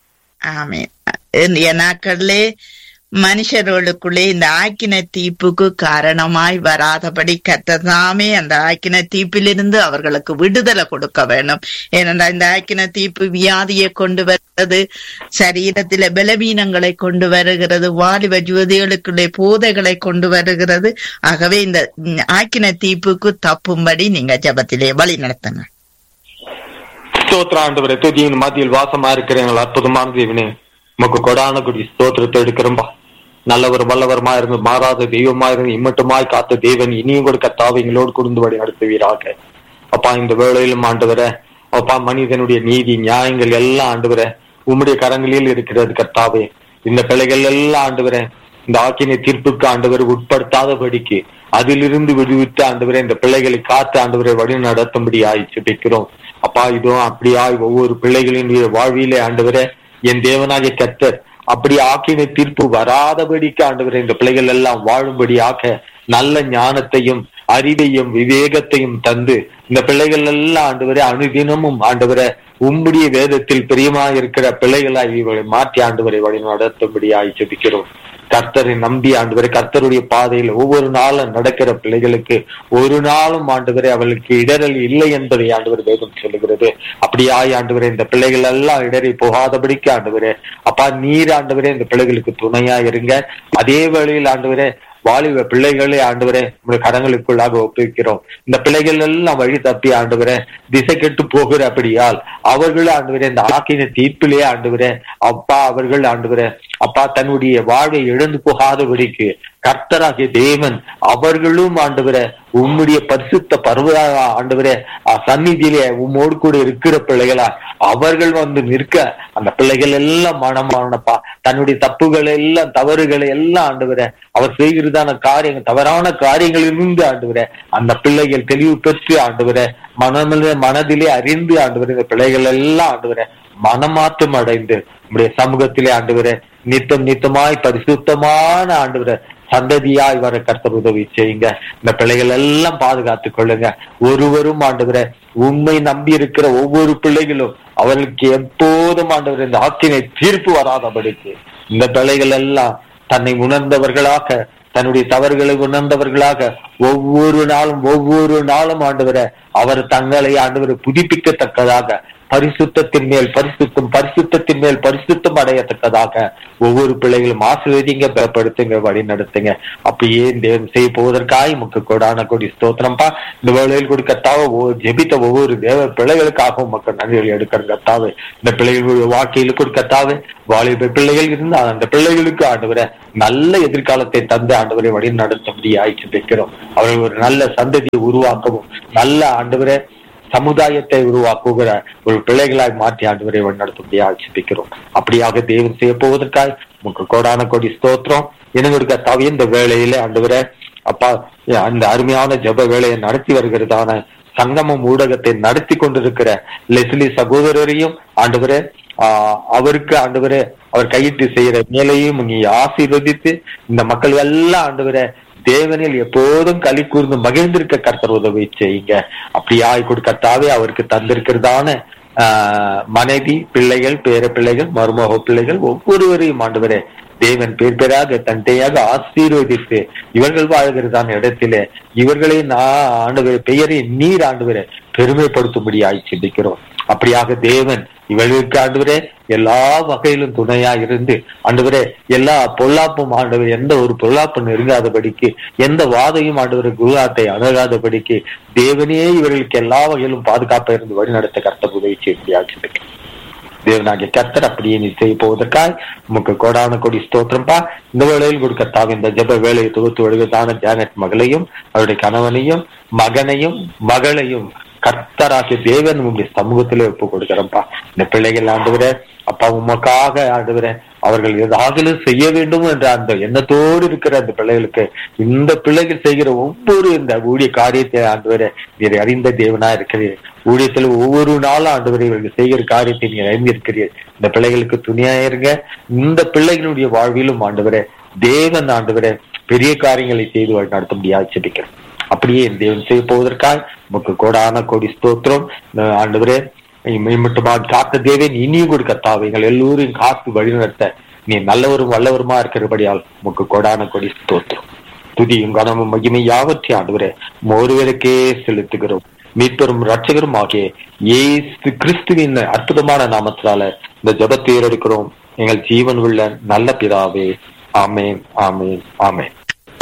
ஆமேன் இந்த நாட்களிலே மனுஷர்களுக்குள்ளே இந்த ஆக்கின தீப்புக்கு காரணமாய் வராதபடி கத்ததாமே அந்த ஆக்கின தீப்பிலிருந்து அவர்களுக்கு விடுதலை கொடுக்க வேண்டும் ஏனென்றால் இந்த ஆக்கின தீப்பு வியாதியை கொண்டு வருகிறது சரீரத்தில பலவீனங்களை கொண்டு வருகிறது வாலிப ஜோதிகளுக்குள்ளே போதைகளை கொண்டு வருகிறது ஆகவே இந்த ஆக்கின தீப்புக்கு தப்பும்படி நீங்க ஜபத்திலே வழி நடத்துங்க ஸ்தோத்திர ஆண்டவரே துதியின் மத்தியில் வாசமா இருக்கிறீங்களா அற்புதமான தேவனே உமக்கு கொடான குடி ஸ்தோத்திரத்தை எடுக்கிறோம்பா நல்லவர் வல்லவரமா இருந்து மாறாத தெய்வமா இருந்து இம்மட்டுமாய் காத்த தேவன் இனியும் கூட கத்தாவை எங்களோடு குடும்படி நடத்துவீராக அப்பா இந்த வேளையிலும் ஆண்டவர அப்பா மனிதனுடைய நீதி நியாயங்கள் எல்லாம் ஆண்டவர உம்முடைய கரங்களில் இருக்கிறது கத்தாவே இந்த பிள்ளைகள் எல்லாம் ஆண்டவர இந்த ஆக்கினை தீர்ப்புக்கு ஆண்டவர் உட்படுத்தாதபடிக்கு அதிலிருந்து விடுவித்து ஆண்டவரை இந்த பிள்ளைகளை காத்து ஆண்டவரை வழி நடத்தும்படி ஆயிச்சுப்பிக்கிறோம் அப்பா இதுவும் அப்படியாய் ஒவ்வொரு பிள்ளைகளின் வாழ்விலே ஆண்டவரை என் தேவனாகிய கத்தர் அப்படி ஆக்கின தீர்ப்பு வராதபடிக்கு ஆண்டவர் இந்த பிள்ளைகள் எல்லாம் வாழும்படியாக நல்ல ஞானத்தையும் அறிவையும் விவேகத்தையும் தந்து இந்த பிள்ளைகள் எல்லாம் ஆண்டவரே அனுதினமும் ஆண்டவரை உம்முடைய வேதத்தில் பிரியமாக இருக்கிற பிள்ளைகளாய் இவர்களை மாற்றி ஆண்டவரை வழி நடத்தும்படியாய் ஜெபிக்கிறோம் கர்த்தரை நம்பி ஆண்டவரே கர்த்தருடைய பாதையில் ஒவ்வொரு நாளும் நடக்கிற பிள்ளைகளுக்கு ஒரு நாளும் ஆண்டவரே அவளுக்கு இடரல் இல்லை என்பதை ஆண்டவர் வேதம் சொல்லுகிறது அப்படியாய் ஆண்டவரே இந்த பிள்ளைகள் எல்லாம் இடறி போகாதபடிக்கு ஆண்டவரே அப்பா நீர் ஆண்டவரே இந்த பிள்ளைகளுக்கு துணையா இருங்க அதே வேளையில் ஆண்டவரே வாலிப பிள்ளைகளே ஆண்டவரே உங்களுடைய கரங்களுக்குள்ளாக ஒப்புவிக்கிறோம் இந்த பிள்ளைகள் எல்லாம் வழி தப்பி ஆண்டவரே திசை கெட்டு போகிற அப்படியால் அவர்கள் ஆண்டவரே இந்த ஆக்கின தீர்ப்பிலே ஆண்டவரே அப்பா அவர்கள் ஆண்டவரே அப்பா தன்னுடைய வாழ்வை இழந்து போகாதபடிக்கு கர்த்தராகிய தேவன் அவர்களும் ஆண்டவரே உம்முடைய பரிசுத்த பருவ ஆண்டவரே அஹ் சந்நிதியிலே உம்மோடு கூட இருக்கிற பிள்ளைகளா அவர்கள் வந்து நிற்க அந்த பிள்ளைகள் எல்லாம் மனமானப்பா தன்னுடைய தப்புகளை எல்லாம் தவறுகளை எல்லாம் ஆண்டவரே அவர் செய்கிறதான காரியங்கள் தவறான காரியங்களிலிருந்து ஆண்டவரே அந்த பிள்ளைகள் தெளிவு பெற்று ஆண்டவரே மனமில மனதிலே அறிந்து ஆண்டவரே இந்த பிள்ளைகள் எல்லாம் ஆண்டவரே மனமாற்றம் அடைந்து நம்முடைய சமூகத்திலே ஆண்டவரே நித்தம் நித்தமாய் பரிசுத்தமான ஆண்டவரே சந்ததியாய் வர கர்த்தர் உதவி செய்யுங்க இந்த பிள்ளைகள் எல்லாம் பாதுகாத்துக் கொள்ளுங்க ஒருவரும் ஆண்டவரை உண்மை நம்பி இருக்கிற ஒவ்வொரு பிள்ளைகளும் அவர்களுக்கு எப்போதும் ஆண்டவர் இந்த ஆக்கினை தீர்ப்பு வராதபடிக்கு இந்த பிள்ளைகள் எல்லாம் தன்னை உணர்ந்தவர்களாக தன்னுடைய தவறுகளை உணர்ந்தவர்களாக ஒவ்வொரு நாளும் ஒவ்வொரு நாளும் ஆண்டவரை அவர் தங்களை ஆண்டவரை புதுப்பிக்கத்தக்கதாக பரிசுத்தத்தின் மேல் பரிசுத்தம் பரிசுத்தத்தின் மேல் பரிசுத்தம் அடையத்தக்கதாக ஒவ்வொரு பிள்ளைகளும் ஆசிர்வதிங்க பலப்படுத்துங்க வழி நடத்துங்க அப்படியே தேவன் செய்ய போவதற்காக முக்கு கொடான கொடி ஸ்தோத்திரம்பா இந்த வேளையில் கூட கத்தாவ ஜெபித்த ஒவ்வொரு தேவ பிள்ளைகளுக்காகவும் மக்கள் நன்றிகள் எடுக்கிற கத்தாவே இந்த பிள்ளைகளுடைய வாழ்க்கையில் கூட கத்தாவே வாலிப பிள்ளைகள் இருந்தால் அந்த பிள்ளைகளுக்கு ஆண்டவரை நல்ல எதிர்காலத்தை தந்து ஆண்டவரை வழி நடத்தும்படியாய் ஜெபிக்கிறோம் அவர்கள் ஒரு நல்ல சந்ததியை உருவாக்கவும் நல்ல ஆண்டவரை சமுதாயத்தை உருவாக்குகிற ஒரு பிள்ளைகளாய் மாற்றி ஆண்டவரை வழிநடத்தும்படியா ஆட்சிப்பிக்கிறோம் அப்படியாக தேவன் செய்ய போவதற்காய் உங்களுக்கு கோடான கோடி ஸ்தோத்திரம் எனக்கு தவிர இந்த வேலையில ஆண்டவரை அப்பா அந்த அருமையான ஜப வேலையை நடத்தி வருகிறதான சங்கமம் ஊடகத்தை நடத்தி கொண்டிருக்கிற லெஸ்லி சகோதரரையும் ஆண்டவரே ஆஹ் அவருக்கு ஆண்டவரே அவர் கையிட்டு செய்யற மேலையும் நீ ஆசீர்வதித்து இந்த மக்கள் எல்லாம் ஆண்டவரை தேவனில் எப்போதும் களி கூர்ந்து மகிழ்ந்திருக்க கர்த்தர் உதவி செய்யுங்க அப்படியாய் கொடுக்கத்தாவே அவருக்கு தந்திருக்கிறதான ஆஹ் மனைவி பிள்ளைகள் பேர பிள்ளைகள் மருமக பிள்ளைகள் ஒவ்வொருவரையும் ஆண்டவரே தேவன் பேர் பேராக தந்தையாக ஆசீர்வதித்து இவர்கள் வாழ்கிறதான இடத்திலே இவர்களை நான் ஆண்டவரை பெயரை நீர் ஆண்டவரை பெருமைப்படுத்தும்படியாய் சிந்திக்கிறோம் அப்படியாக தேவன் இவர்களுக்கு ஆண்டவரே எல்லா வகையிலும் துணையா இருந்து ஆண்டவரே எல்லா பொல்லாப்பும் ஆண்டவர் எந்த ஒரு பொல்லாப்பும் நெருங்காதபடிக்கு எந்த வாதையும் ஆண்டவர் குருநாத்தை அணுகாதபடிக்கு தேவனே இவர்களுக்கு எல்லா வகையிலும் பாதுகாப்பா இருந்து வழி நடத்த கர்த்த உதவி செய்ய தேவனாகிய கர்த்தர் அப்படியே நீ செய்ய போவதற்காய் உமக்கு கோடான கொடி ஸ்தோத்திரம்பா இந்த வேளையில் கொடுக்கத்தாக இந்த ஜப வேலையை தொகுத்து வருவதான ஜானட் மகளையும் அவருடைய கணவனையும் மகனையும் மகளையும் கர்த்தராகிய தேவன் உங்களுடைய சமூகத்திலே ஒப்பு கொடுக்கிறப்பா இந்த பிள்ளைகள் ஆண்டுகிற அப்பா உமக்காக ஆண்டுகிற அவர்கள் ஏதாவது செய்ய வேண்டும் என்ற அந்த எண்ணத்தோடு இருக்கிற அந்த பிள்ளைகளுக்கு இந்த பிள்ளைகள் செய்கிற ஒவ்வொரு இந்த ஊழிய காரியத்தை ஆண்டுவர நீர் அறிந்த தேவனா இருக்கிறீர் ஊழியத்தில் ஒவ்வொரு நாளும் ஆண்டுவரை இவர்கள் செய்கிற காரியத்தை நீர் அறிந்திருக்கிறீர் இந்த பிள்ளைகளுக்கு துணியா இருங்க இந்த பிள்ளைகளுடைய வாழ்விலும் ஆண்டுவர தேவன் ஆண்டுவர பெரிய காரியங்களை செய்து நடத்த முடியாது செபிக்கிறேன் அப்படியே என் தேவன் செய்ய போவதற்காக உமக்கு கோடான கோடி ஸ்தோத்திரம் ஆண்டவரே மட்டுமாக காத்த தேவன் இனியும் கூட கத்தாவை எங்கள் எல்லோரையும் காத்து வழிநடத்த நீ நல்லவரும் வல்லவருமா இருக்கிறபடியால் உமக்கு கோடான கொடி ஸ்தோத்திரம் துதியும் கனமும் மகிமை யாவற்றை ஆண்டவரே ஒருவருக்கே செலுத்துகிறோம் மீட்பெரும் ரட்சகரும் ஆகிய ஏசு கிறிஸ்துவின் அற்புதமான நாமத்தினால இந்த ஜபத்தை ஏறெடுக்கிறோம் எங்கள் ஜீவன் உள்ள நல்ல பிதாவே ஆமேன் ஆமேன் ஆமேன்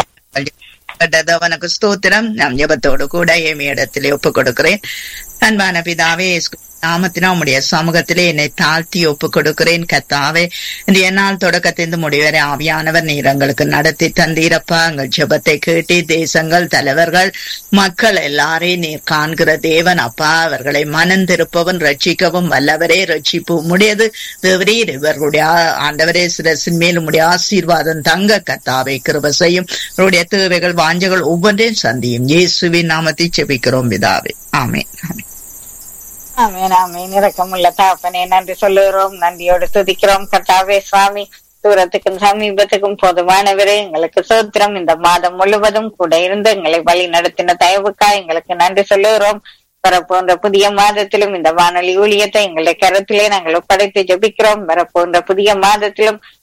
அவனுக்கு ஸ்தோத்திரம் நம் ஜபத்தோடு கூட ஏமி இடத்திலே ஒப்புக் கொடுக்கிறேன் அன்பான பிதாவே நாமத்தினா உடைய சமூகத்திலே என்னை தாழ்த்தி ஒப்புக் கொடுக்கிறேன் கத்தாவே இந்த என்னால் தொடக்கத்திலிருந்து முடிவரை ஆவியானவர் நீர் எங்களுக்கு நடத்தி தந்தீரப்பா எங்கள் ஜபத்தை கேட்டு தேசங்கள் தலைவர்கள் மக்கள் எல்லாரையும் நீர் காண்கிற தேவன் அப்பா அவர்களை மனந்திருப்பவன் ரட்சிக்கவும் வல்லவரே ரட்சிப்பு முடியது தேவரீர் இவர்களுடைய ஆண்டவரே சிரசின் மேல் உடைய ஆசீர்வாதம் தங்க கத்தாவை கிருப செய்யும் அவருடைய தேவைகள் வாஞ்சகள் ஒவ்வொன்றையும் சந்தியும் இயேசுவின் நாமத்தை செபிக்கிறோம் பிதாவே ஆமேன் ஆமேன் ஆமேன் ஆமேன் இரக்கமுள்ள தாப்பனே நன்றி சொல்லுகிறோம் நன்றியோடு துதிக்கிறோம் கர்த்தாவே சுவாமி தூரத்துக்கும் சமீபத்துக்கும் போதுமானவரே எங்களுக்கு சோத்திரம் இந்த மாதம் முழுவதும் கூட இருந்து எங்களை வழி நடத்தின தயவுக்கா எங்களுக்கு நன்றி சொல்லுகிறோம் வரப்போன்ற புதிய மாதத்திலும் இந்த வானொலி ஊழியத்தை எங்களுடைய கருத்திலே நாங்கள் ஒப்படைத்து ஜபிக்கிறோம் வரப்போன்ற புதிய மாதத்திலும்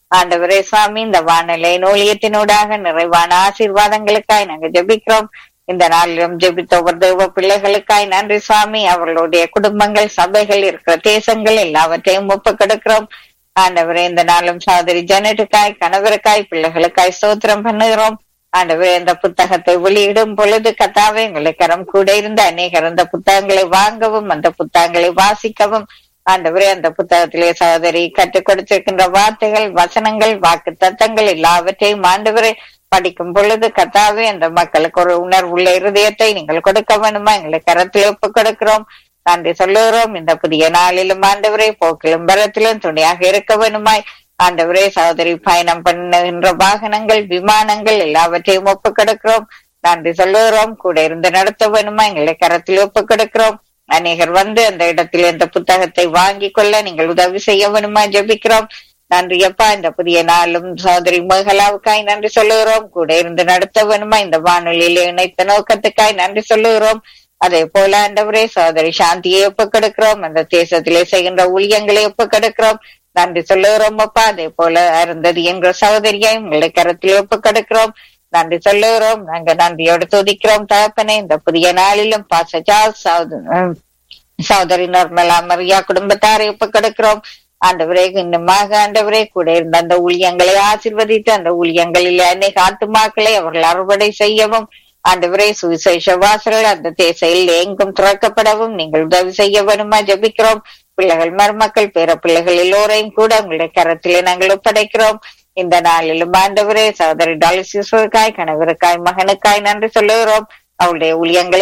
ஆண்டவரே சுவாமி இந்த வானிலை நூலியத்தினூடாக நிறைவான ஆசீர்வாதங்களுக்காய் நாங்க ஜெபிக்கிறோம் இந்த நாளிலும் ஜெபித்த ஒவ்வொரு தேவ பிள்ளைகளுக்காய் நன்றி சுவாமி அவர்களுடைய குடும்பங்கள் சபைகள் இருக்கிற தேசங்கள் எல்லாவற்றையும் ஒப்பு கொடுக்கிறோம் ஆண்டவரே இந்த நாளும் சகோதரி ஜனட்டுக்காய் கணவருக்காய் பிள்ளைகளுக்காய் சோத்திரம் பண்ணுகிறோம் ஆண்டவரே இந்த புத்தகத்தை வெளியிடும் பொழுது கத்தாவே எங்களை கரம் கூட இருந்த அநேகர் அந்த புத்தகங்களை வாங்கவும் அந்த புத்தகங்களை வாசிக்கவும் ஆண்டவரே அந்த புத்தகத்திலே சகோதரி கற்றுக் கொடுத்திருக்கின்ற வார்த்தைகள் வசனங்கள் வாக்கு தத்தங்கள் எல்லாவற்றையும் ஆண்டவரே படிக்கும் பொழுது கத்தாவே அந்த மக்களுக்கு ஒரு உணர்வுள்ள இருதயத்தை நீங்கள் கொடுக்க வேணுமா எங்களை கரத்தில் ஒப்பு கொடுக்கிறோம் நன்றி சொல்லுகிறோம் இந்த புதிய நாளிலும் ஆண்டவரே போக்கிலும் பரத்திலும் துணையாக இருக்க வேணுமாய் ஆண்டவரே சகோதரி பயணம் பண்ணுகின்ற வாகனங்கள் விமானங்கள் எல்லாவற்றையும் ஒப்பு கொடுக்கிறோம் நன்றி சொல்லுகிறோம் கூட இருந்து நடத்த வேணுமா எங்களை கரத்தில் ஒப்பு கொடுக்கிறோம் அநேகர் வந்து அந்த இடத்தில் இந்த புத்தகத்தை வாங்கி கொள்ள நீங்கள் உதவி செய்ய வேணுமா ஜெபிக்கிறோம் நன்றி அப்பா இந்த புதிய நாளும் சகோதரி மகளாவுக்காய் நன்றி சொல்லுகிறோம் கூட இருந்து நடத்த வேணுமா இந்த வானொலியில இணைத்த நோக்கத்துக்காய் நன்றி சொல்லுகிறோம் அதே போல ஆண்டவரே சகோதரி சாந்தியை ஒப்புக் கொடுக்கிறோம் அந்த தேசத்திலே செய்கின்ற ஊழியங்களை ஒப்புக் கொடுக்கிறோம் நன்றி சொல்லுகிறோம் அப்பா அதே போல அருந்ததி என்ற சகோதரியை உங்களை கரத்தில் ஒப்புக் கொடுக்கிறோம் நன்றி சொல்லுகிறோம் நாங்க நன்றியோடு துதிக்கிறோம் தகப்பனே இந்த புதிய நாளிலும் பாசஜா சகோதரி நிர்மலா மரியா குடும்பத்தாரை ஒப்புக் கொடுக்கிறோம் ஆண்டவரே இன்னுமாக ஆண்டவரே கூட இருந்த அந்த ஊழியங்களை ஆசிர்வதித்து அந்த ஊழியங்களில் அநேக ஆத்துமாக்களை அவர்கள் அறுவடை செய்யவும் ஆண்டவரே சுவிசேஷ வாசல்கள் அந்த தேசையில் எங்கும் திறக்கப்படவும் நீங்கள் உதவி செய்ய வேணுமா ஜபிக்கிறோம் பிள்ளைகள் மருமக்கள் பேர பிள்ளைகள் எல்லோரையும் கூட உங்களுடைய கரத்திலே நாங்கள் ஒப்படைக்கிறோம் இந்த நாளிலும் ஆண்டவரே சகோதரி டாலிசிஸ்வருக்காய் கணவருக்காய் மகனுக்காய் நன்றி சொல்லுகிறோம் அவருடைய ஊழியங்களை